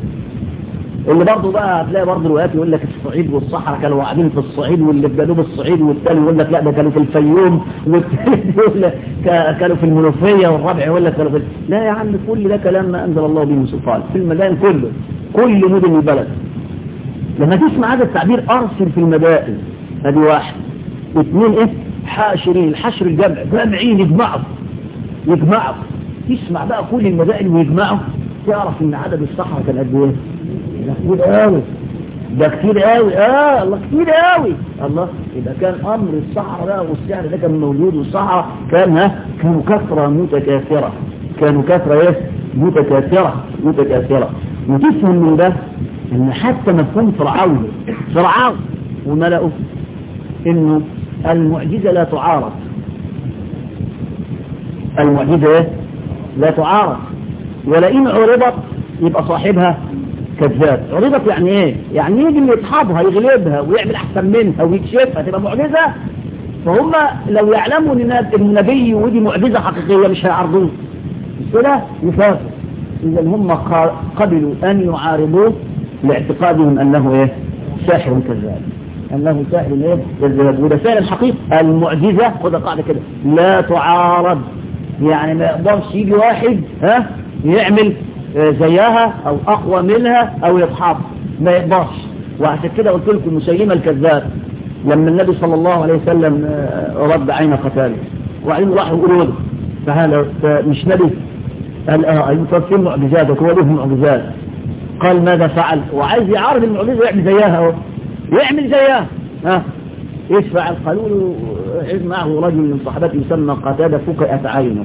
اللي برضه بقى هتلاقي برضه روايات يقول لك الصعيد والصحراء كانوا قاعدين في الصعيد واللي في جنوب الصعيد والثاني يقول لك لا ده كانوا في الفيوم والثالث يقول لك كانوا في المنوفيه والرابع يقول لك كانوا في لا يا عم كل ده كلام ما انزل الله به من سلطان في المدائن كله كل مدن البلد لما تسمع هذا التعبير ارسل في المدائن ادي واحد واثنين ايه حاشرين الحشر الجمع جامعين يجمعوا يجمعوا تسمع بقى كل المدائن ويجمعوا تعرف ان عدد الصحراء كان قد ايه ده كتير قوي ده كتير قوي اه الله كتير قوي الله يبقى كان امر الصحراء ده والسعر ده كان موجود والصحراء كان ها كانوا كثره متكاثره كانوا كثره ايه متكاثره متكاثره وتفهم من ده ان حتى مفهوم فرعون فرعون وملأه انه المعجزه لا تعارض المعجزه ايه لا تعارض ولئن عرضت يبقى صاحبها كذاب عرضت يعني ايه يعني يجي اللي يصحابها يغلبها ويعمل احسن منها ويكشفها تبقى معجزة فهم لو يعلموا ان النبي ودي معجزة حقيقية مش هيعرضوه كده يفاصل اذا هم قبلوا ان يعارضوه لاعتقادهم انه ايه ساحر كذاب انه ساحر ايه كذاب وده فعلا حقيقة المعجزة خد قاعدة كده لا تعارض يعني ما يقدرش يجي واحد ها يعمل زيها او اقوى منها او يصحاب ما يقدرش وعشان كده قلت لكم مسيلمة الكذاب لما النبي صلى الله عليه وسلم رد عين قتاله وبعدين راح يقول له فهذا مش نبي قال اه ايوه فين معجزاتك هو له معجزات قال ماذا فعل وعايز يعارض المعجزه ويعمل زيها اهو يعمل زيها ها ايش فعل قالوا له إذ معه رجل من صحابته يسمى قتاده فقئت عينه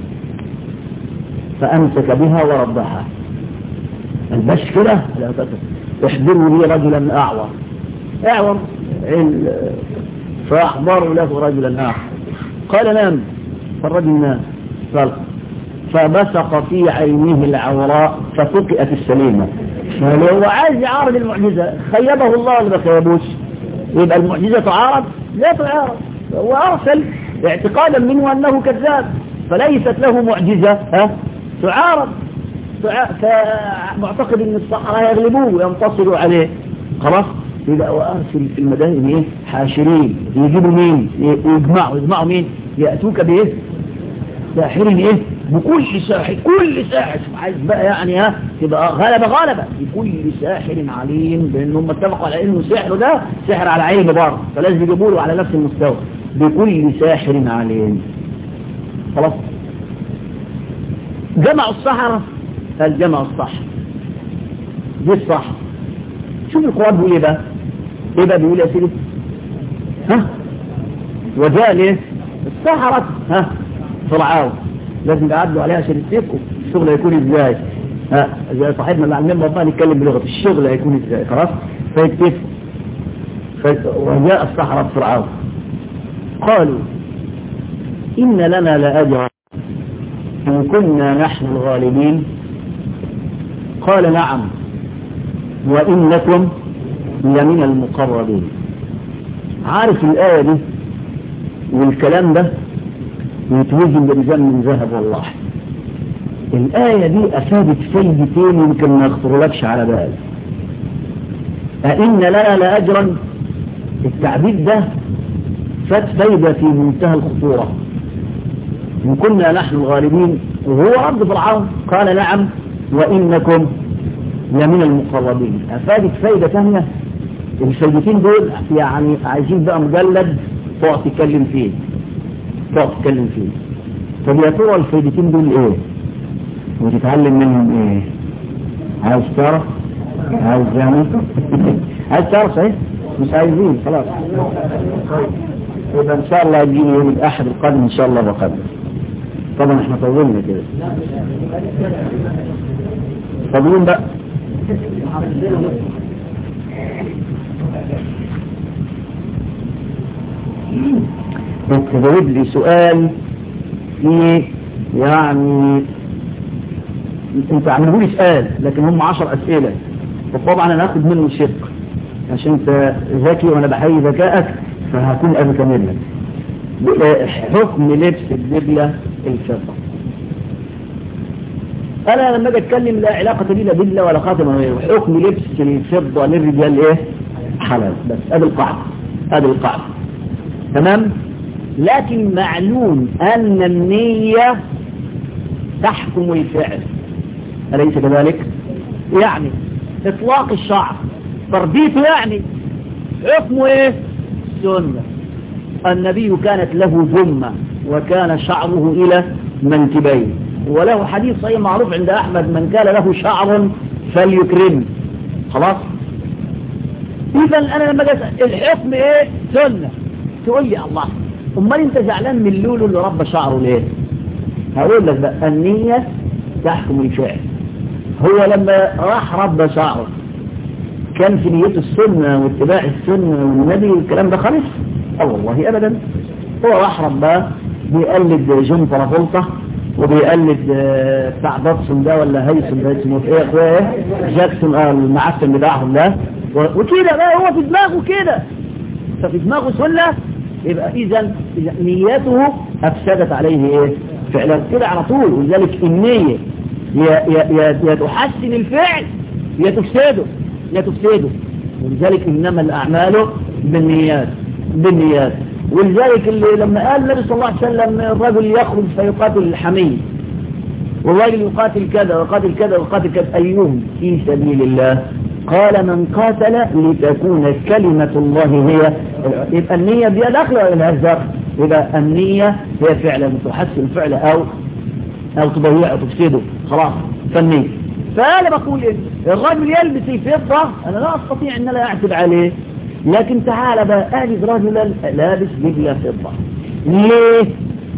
فامسك بها وربحها البش كده احضروا لي رجلا اعور اعور فاحضروا له رجلا اخر قال نام فالرجل نام فالق فبصق في عينه العوراء ففقئت السليمة هو عايز يعارض المعجزة خيبه الله ولا ما خيبوش يبقى المعجزة تعارض لا تعارض هو أرسل اعتقادا منه أنه كذاب فليست له معجزة ها تعارض فمعتقد ان الصحراء يغلبوه وينتصروا عليه خلاص يبقى وارسل في المدائن ايه حاشرين يجيبوا مين يجمعوا يجمعوا مين ياتوك بايه ساحر ايه بكل ساحر كل ساحر عايز بقى يعني ها تبقى غلبة غلبة بكل ساحر عليم بانهم اتفقوا على انه سحر ده سحر على عين برضه فلازم يجيبوا له على نفس المستوى بكل ساحر عليم خلاص جمعوا السحرة الجمع الصح دي الصح شوف القرآن بيقول ايه بقى ايه بقى بيقول يا سيدي ها وجاء ليه السحرة ها فرعاو لازم يعدوا عليها عشان يتفقوا الشغل هيكون ازاي ها زي صاحبنا اللي علمنا ربنا نتكلم بلغة الشغل هيكون ازاي خلاص فيتفقوا وجاء السحرة فرعاون قالوا إن لنا لأجرا إن كنا نحن الغالبين قال نعم وإنكم لمن المقربين عارف الآية دي والكلام ده يتوزن بميزان من ذهب والله الآية دي أفادت فايدتين يمكن ما يخطرلكش على بال أئن لنا لأجرا التعبير ده فات فايدة في منتهى الخطورة إن كنا نحن الغالبين وهو أرض فرعون قال نعم وإنكم لمن المقربين أفادت فايدة ثانية الفايدتين دول يعني عايزين بقى مجلد تقعد تتكلم فيه تقعد تتكلم فيه طب يا ترى الفايدتين دول ايه وتتعلم منهم ايه عايز تعرف عايز يعني عايز تعرف صحيح مش عايزين خلاص يبقى ان شاء الله يجيني يوم الاحد القادم ان شاء الله بقدر طبعا احنا طولنا كده طولين بقى تجاوب لي سؤال في يعني انت عملوا لي سؤال لكن هم عشر اسئلة فطبعا انا اخد منه شق عشان انت ذكي وانا بحيي ذكائك فهكون انا كمان لك حكم لبس الدبلة الفضة انا لما اجي اتكلم لا علاقة لي لا دبلة ولا خاتم ولا غيره حكم لبس الفضة للرجال ايه حلال بس ادي القاعدة ادي القاعدة تمام لكن معلوم ان النية تحكم الفعل أليس كذلك يعني اطلاق الشعر تربيته يعني حكمه ايه سنة النبي كانت له ذمة وكان شعره الى منكبين وله حديث صحيح معروف عند احمد من كان له شعر فليكرم خلاص اذا انا لما اسال الحكم ايه سنة تقول لي الله امال انت زعلان من لولو اللي ربى شعره ليه هقول لك بقى النية تحكم الفعل هو لما راح ربى شعره كان في نيته السنة واتباع السنة والنبي والكلام ده خالص اه والله ابدا هو راح رباه بيقلد جون طرافولتا وبيقلد بتاع داتسون ده ولا هيسون ده اسمه ايه يا اخويا جاكسون اه المعفن بتاعهم ده وكده بقى هو في دماغه كده ففي دماغه سنة يبقى اذا نيته افسدت عليه ايه فعلا كده على طول ولذلك النية يا, يا, يا, يا تحسن الفعل يا تفسده يا تفسده ولذلك انما الاعمال بالنيات بالنيات ولذلك اللي لما قال النبي صلى الله عليه وسلم الرجل يخرج فيقاتل الحمية والراجل يقاتل كذا ويقاتل كذا ويقاتل كذا أيهم في سبيل الله قال من قاتل لتكون كلمة الله هي يبقى النية دي داخل ولا داخل يبقى النية هي فعلا تحسن الفعل أو أو تضيعه تفسده خلاص فالنية فأنا بقول إيه الرجل يلبس الفضة أنا لا أستطيع أن لا أعتب عليه لكن تعال بقى أجد رجلا لابس دبلة فضة ليه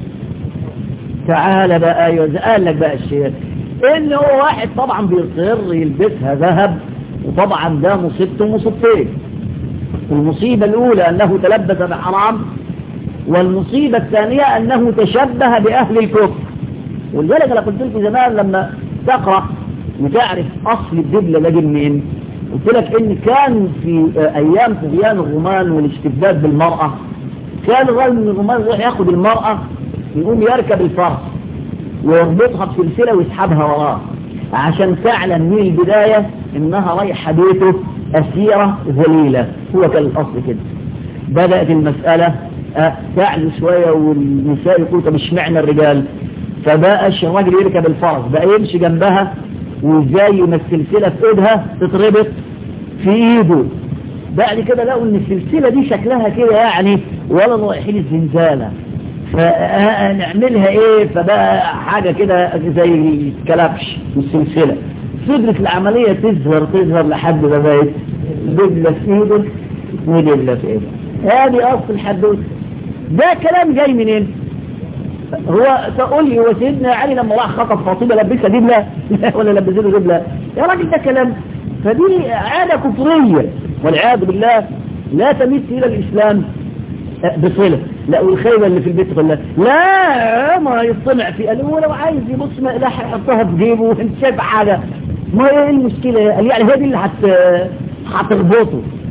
تعال بقى أيوة قال لك بقى الشيخ إن هو واحد طبعا بيصر يلبسها ذهب وطبعا ده مصيبته مصيبتين المصيبة الأولى أنه تلبس بحرام والمصيبة الثانية أنه تشبه بأهل الكفر ولذلك أنا قلت لكم زمان لما تقرأ وتعرف أصل الدبلة ده منين قلت لك إن كان في أيام طغيان الرومان والاستبداد بالمرأة كان الرجل من الرومان يروح ياخد المرأة يقوم يركب الفرس ويربطها بسلسلة ويسحبها وراه عشان تعلم من البداية انها رايحة بيته اسيرة ذليلة هو كان الاصل كده بدأت المسألة تعلو شوية والنساء يقول طب اشمعنى الرجال فبقاش الراجل يركب الفرس بقى يمشي جنبها وزي ما السلسلة في ايدها تتربط في ايده بعد كده لقوا ان السلسلة دي شكلها كده يعني ولا رايحين الزنزانة فنعملها ايه فبقى حاجة كده زي الكلبش والسلسلة فضلت العملية تظهر تظهر لحد ما بقت دبلة في ايده ودبلة في ايده هذه اصل الحدوث ده كلام جاي منين هو تقول لي هو سيدنا علي لما راح خطب فاطمه لبسها دبله ولا لبسته دبله يا راجل ده كلام فدي عاده كفريه والعياذ بالله لا تمت الى الاسلام بصلة لا والخيبة اللي في البيت كلها لا ما يصطنع في قال هو لو عايز يبص ما لا يحطها في جيبه وانت شايف حاجة ما ايه المشكلة يعني هي دي اللي هت هتربطه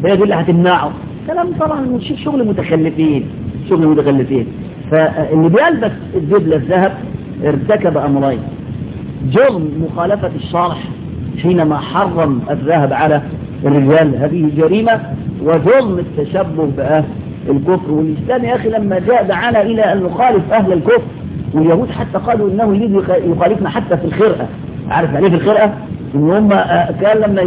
هي دي اللي هتمنعه كلام طبعا شغل متخلفين شغل متخلفين فاللي بيلبس الدبلة الذهب ارتكب أمرين جرم مخالفة الشرع حينما حرم الذهب على الرجال هذه جريمة وجرم التشبه بأهل الكفر والإسلام يا أخي لما جاء دعانا إلى أن نخالف أهل الكفر واليهود حتى قالوا إنه يريد يخالفنا حتى في الخرقة عارف يعني في الخرقة إن هم كان لما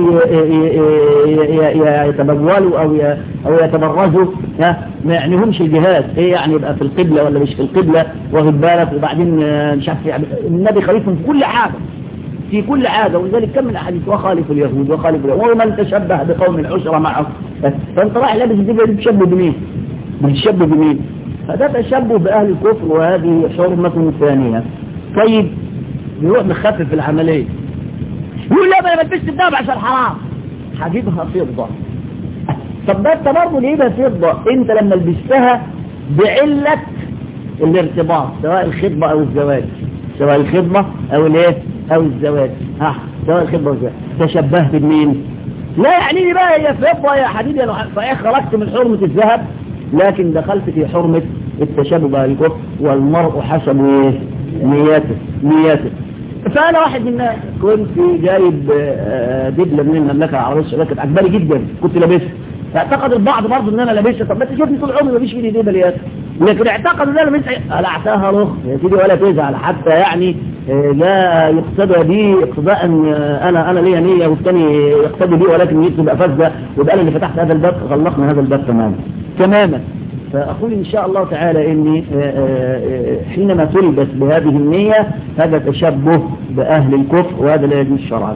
يتبولوا أو أو يتبرزوا ما يعنيهمش الجهاد إيه يعني يبقى في القبلة ولا مش في القبلة واخد بالك وبعدين مش عارف يعني النبي خليفهم في كل حاجة في كل حاجة ولذلك كم من أحاديث وخالف اليهود وخالف اليهود ومن تشبه بقوم عشر معه فأنت رايح لابس الدبلة دي تشبه بمين؟ بتشبه بمين؟ فده تشبه بأهل الكفر وهذه حرمة ثانية طيب نروح نخفف العملية يقول لا ما بلبسش الدهب عشان حرام هجيبها فضة طب ده انت برضه جايبها فضة انت لما لبستها بعلة الارتباط سواء الخطبة او الزواج سواء الخطبة او الايه او الزواج ها سواء الخطبة او الزواج تشبهت بمين لا يعني لي بقى هي فضة يا حبيبي انا صحيح خرجت من حرمة الذهب لكن دخلت في حرمة التشبه بالكفر والمرء حسب ايه نياته نياته فانا واحد من الناس كنت جايب دبله من المملكه العربيه السعوديه كانت عجباني جدا كنت لابسها اعتقد البعض برضه ان انا لابسها طب ما انت شوفني طول عمري مفيش في ايدي دبل يا لكن اعتقدوا ان انا لابسها قلعتها رخ يا سيدي ولا تزعل حتى يعني لا يقتدى بي اقتداء انا انا ليا نيه والثاني يقتدي بي ولكن نيته تبقى فاسده ويبقى انا اللي فتحت هذا الباب غلقنا هذا الباب تماما تماما فأقول إن شاء الله تعالى إني حينما تلبس بهذه النية هذا تشبه بأهل الكفر وهذا لا يجوز شرعا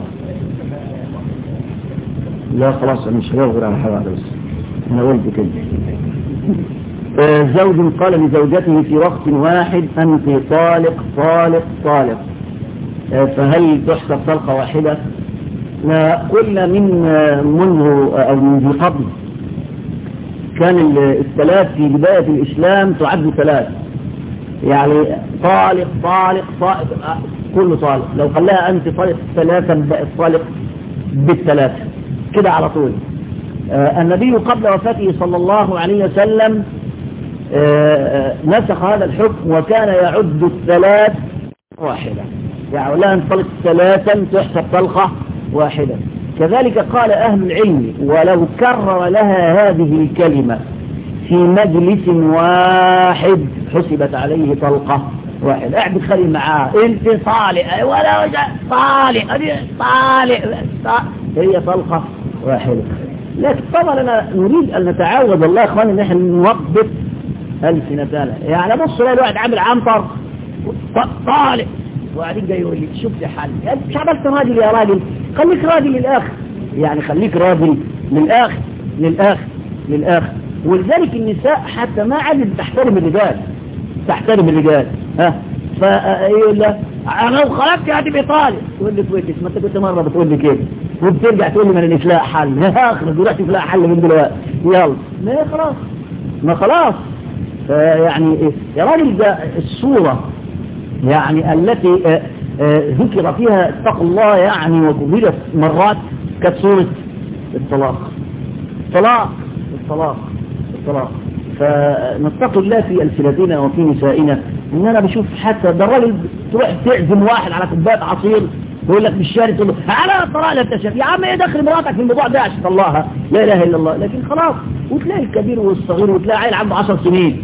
لا خلاص أنا مش هغير على حاجة بس أنا قلت كده زوج قال لزوجته في وقت واحد أنت طالق طالق طالق فهل تحسب طلقة واحدة؟ قلنا من منذ أو من ذي قبل كان الثلاث في بداية الإسلام تعد ثلاث يعني طالق طالق طالق كله طالق لو خلاها أنت طالق ثلاثا بقت طالق بالثلاثة كده على طول آه النبي قبل وفاته صلى الله عليه وسلم آه نسخ هذا الحكم وكان يعد الثلاث واحدة يعني لا انطلق ثلاثا تحسب طلقة واحدة كذلك قال أهل العلم ولو كرر لها هذه الكلمة في مجلس واحد حسبت عليه طلقة واحد قاعد بتخلي معاه انت صالح ولا صالح صالح هي طلقة واحدة لكن طبعا أنا نريد أن نتعاود الله يا اخواني ان احنا نوقف ألسنتنا يعني بص لا الواحد عامل عنطر طالع وبعدين جاي يقول لي شفت حل يعني مش عملت راجل يا راجل خليك راجل للآخر يعني خليك راجل للآخر للآخر للآخر ولذلك النساء حتى ما عادت تحترم الرجال تحترم الرجال ها فيقول لها انا لو خرجت هتبقى طالب تقول لي كويس ما انت كنت مره بتقول لي كده وبترجع تقول لي ما انا لا حل اخرج ورحت في حل من دلوقتي يلا ما خلاص ما خلاص يعني يا راجل ده الصوره يعني التي آآ آآ ذكر فيها اتقوا الله يعني وكبرت مرات كانت سورة الطلاق الطلاق الطلاق الطلاق فنتقي الله في ألسنتنا وفي نسائنا ان انا بشوف حتى ده الراجل تروح تعزم واحد على كوبايه عصير يقول لك مش شاري تقول له على الطلاق لا تشاف يا عم ايه دخل مراتك في الموضوع ده عشان تطلعها لا اله الا الله لكن خلاص وتلاقي الكبير والصغير وتلاقي عيل عنده 10 سنين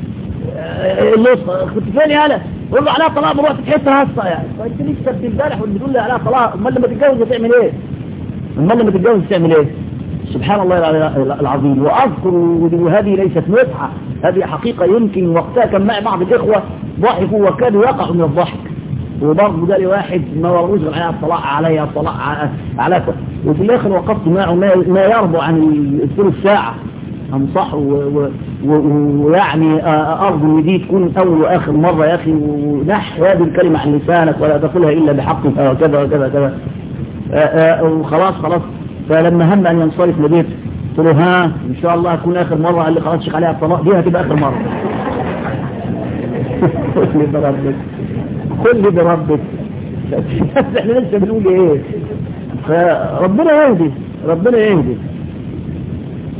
اللي كنت فين يا هلا قول له عليها طلاق مروح تحسها هسه يعني فانت لسه امبارح واللي بتقول لي عليها طلاق امال لما تتجوز هتعمل ايه امال لما تتجوز تعمل ايه سبحان الله العظيم واذكر وهذه ليست متعه هذه حقيقه يمكن وقتها كان معي بعض الاخوه ضحكوا وكادوا يقعوا من الضحك وبرضه جالي واحد ما وروش غير عليها الطلاق عليها الطلاق على وفي الاخر وقفت معه ما, ما يرضى عن الثلث ساعه انصحه ويعني ارجو ان دي تكون اول واخر مره يا اخي ونح هذه الكلمه عن لسانك ولا تقولها الا بحقها وكذا وكذا كذا وخلاص خلاص فلما هم ان ينصرف لبيت قلت له ها ان شاء الله هتكون اخر مره قال لي خلاص شيخ عليها الطلاق دي هتبقى اخر مره قل لي بربك قل لي بربك احنا لسه بنقول ايه فربنا يهدي ربنا يهدي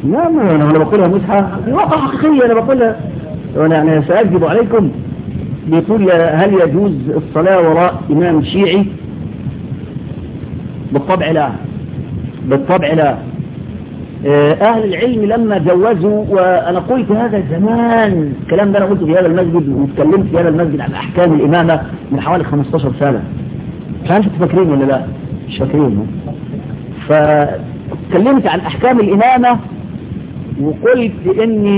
لا ما انا انا بقولها مزحه في واقع حقيقي انا بقولها وانا انا ساكذب عليكم بيقول هل يجوز الصلاه وراء امام شيعي بالطبع لا بالطبع لا أهل العلم لما جوزوا وأنا قلت هذا زمان الكلام ده أنا قلته في هذا المسجد واتكلمت في هذا المسجد عن أحكام الإمامة من حوالي 15 سنة مش عارف انتوا فاكرين ولا لا مش فاكرين فاتكلمت عن أحكام الإمامة وقلت إن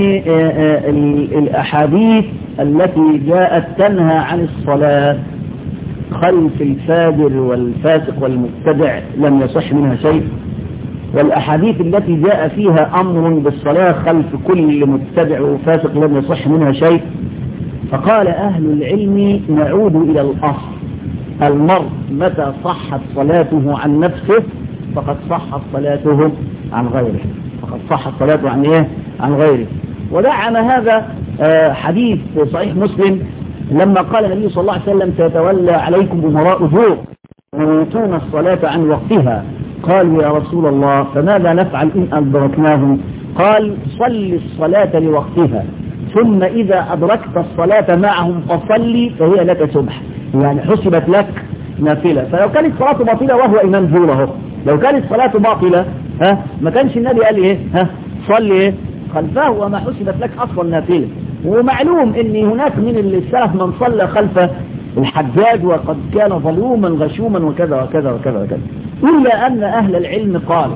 الأحاديث التي جاءت تنهى عن الصلاة خلف الفاجر والفاسق والمبتدع لم يصح منها شيء والأحاديث التي جاء فيها أمر بالصلاة خلف كل مبتدع وفاسق لم يصح منها شيء فقال أهل العلم نعود إلى الأصل المرء متى صحت صلاته عن نفسه فقد صحت صلاته عن غيره فقد صحت صلاته عن إيه؟ عن غيره ودعم هذا حديث صحيح مسلم لما قال النبي صلى الله عليه وسلم سيتولى عليكم أمراء ذوق ويؤتون الصلاة عن وقتها قالوا يا رسول الله فماذا نفعل إن أدركناهم قال صل الصلاة لوقتها ثم إذا أدركت الصلاة معهم فصلي فهي لك سبح يعني حسبت لك نافلة فلو كانت الصلاة باطلة وهو إمام ذوله لو كانت الصلاة باطلة ها ما كانش النبي قال إيه ها صلي إيه خلفه وما حسبت لك أصلا نافلة ومعلوم ان هناك من السلف من صلى خلف الحجاج وقد كان ظلوما غشوما وكذا وكذا وكذا وكذا إلا أن أهل العلم قالوا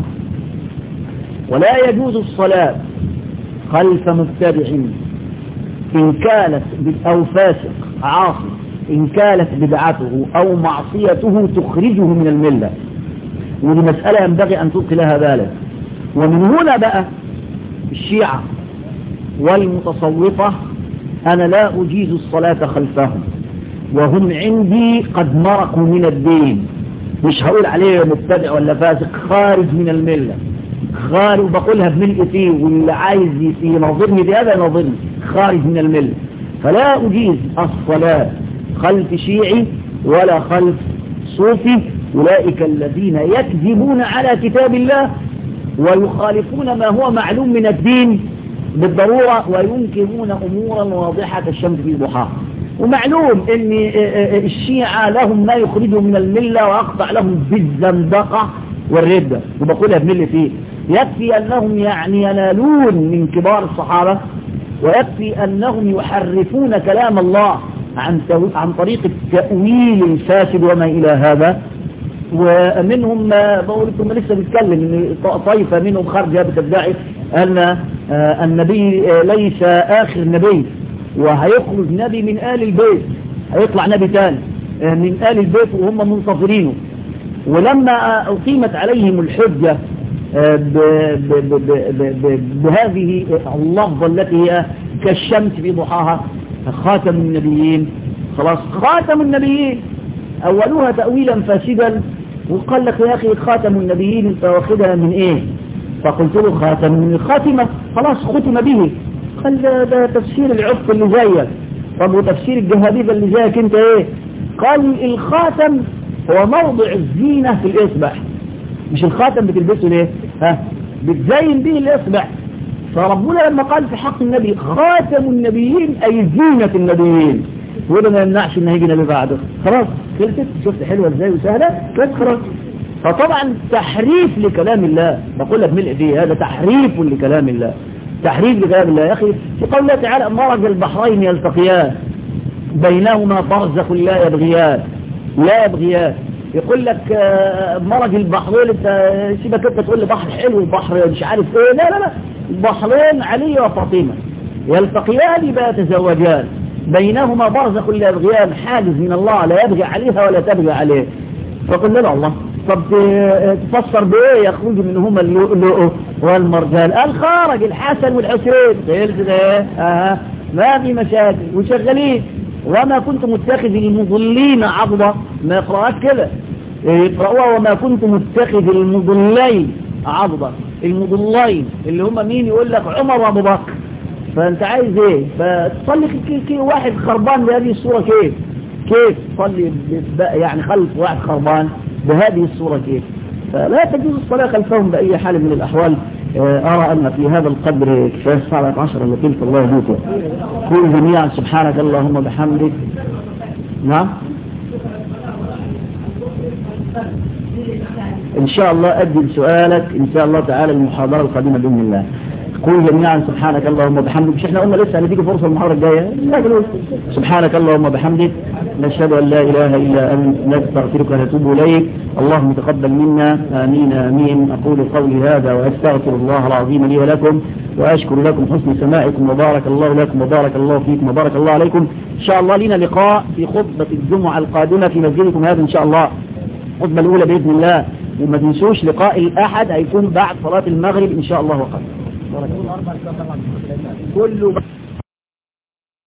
ولا يجوز الصلاة خلف مبتدع إن كانت أو فاسق عاصي إن كانت بدعته أو معصيته تخرجه من الملة ودي مسألة ينبغي أن تلقي لها بالك ومن هنا بقى الشيعة والمتصوفة أنا لا أجيز الصلاة خلفهم وهم عندي قد مرقوا من الدين مش هقول عليه مبتدع ولا فاسق خارج من الملة خارج بقولها بملء فيه واللي عايز ينظرني بهذا ينظرني خارج من الملة فلا أجيز الصلاة خلف شيعي ولا خلف صوفي أولئك الذين يكذبون على كتاب الله ويخالفون ما هو معلوم من الدين بالضرورة وينكرون أمورا واضحة الشمس في ضحاها ومعلوم ان الشيعة لهم ما يخرجهم من الملة ويقطع لهم بالزندقة والردة وبقولها بملة فيه يكفي انهم يعني ينالون من كبار الصحابة ويكفي انهم يحرفون كلام الله عن عن طريق التأويل الفاسد وما الى هذا ومنهم بقول لكم لسه بيتكلم ان طائفة منهم خارجة بتدعي ان النبي ليس اخر نبي وهيخرج نبي من آل البيت هيطلع نبي تاني من آل البيت وهم منتصرينه ولما أقيمت عليهم الحجة بهذه اللفظة التي هي كالشمس في ضحاها خاتم النبيين خلاص خاتم النبيين أولوها تأويلا فاسدا وقال لك يا أخي خاتم النبيين انت واخدها من ايه فقلت له خاتم من الخاتمة خلاص ختم به قال ده, ده تفسير العفق اللي زيك طب وتفسير الجهابيبة اللي زيك انت ايه قال الخاتم هو موضع الزينة في الاصبع مش الخاتم بتلبسه ليه ها بتزين به الاصبع فربنا لما قال في حق النبي خاتم النبيين اي زينة النبيين وده ما يمنعش ان هيجي نبي بعده خلاص خلصت شفت حلوة ازاي وسهلة بس خلاص فطبعا تحريف لكلام الله بقولها بملء فيه هذا تحريف لكلام الله تحريف لكلام الله يا أخي في قول الله تعالى مرج البحرين يلتقيان بينهما برزخ لا يبغيان لا يبغيان يقول لك مرج البحرين انت سيبك انت تقول لي بحر حلو بحر مش عارف ايه لا لا لا البحرين علي وفاطمة يلتقيان يبقى يتزوجان بينهما برزخ لا يبغيان حاجز من الله لا يبغي عليها ولا تبغي عليه فقلنا له الله طب تفسر بايه يخرج منهما اللؤلؤ والمرجان قال خرج الحسن والحسين قلت ايه اه ما في مشاكل وشغالين وما كنت متخذ المضلين عضبة ما يقرأت كده يقرأوها وما كنت متخذ المضلين عضبة المضلين اللي هم مين يقول لك عمر وابو بكر فانت عايز ايه فتصلي كي واحد خربان بهذه الصورة كيف كيف تصلي يعني خلف واحد خربان بهذه الصورة كيف فلا تجوز الصلاة خلفهم بأي حال من الأحوال أرى أن في هذا القدر كفاية الساعة 10 إلا تلك الله يهديكم قول جميعا سبحانك اللهم بحمدك نعم إن شاء الله أجل سؤالك إن شاء الله تعالى المحاضرة القادمة بإذن الله قول جميعا سبحانك اللهم وبحمدك مش احنا قلنا لسه هنديك فرصة المحاضرة الجاية لا دلوقتي سبحانك اللهم وبحمدك نشهد أن لا إله إلا أنت نستغفرك ونتوب إليك اللهم تقبل منا آمين آمين أقول قولي هذا وأستغفر الله العظيم لي ولكم وأشكر لكم حسن سماعكم وبارك الله لكم وبارك الله فيكم وبارك الله عليكم إن شاء الله لنا لقاء في خطبة الجمعة القادمة في مسجدكم هذا إن شاء الله الخطبة الأولى بإذن الله وما تنسوش لقاء الأحد هيكون بعد صلاة المغرب إن شاء الله وقت كله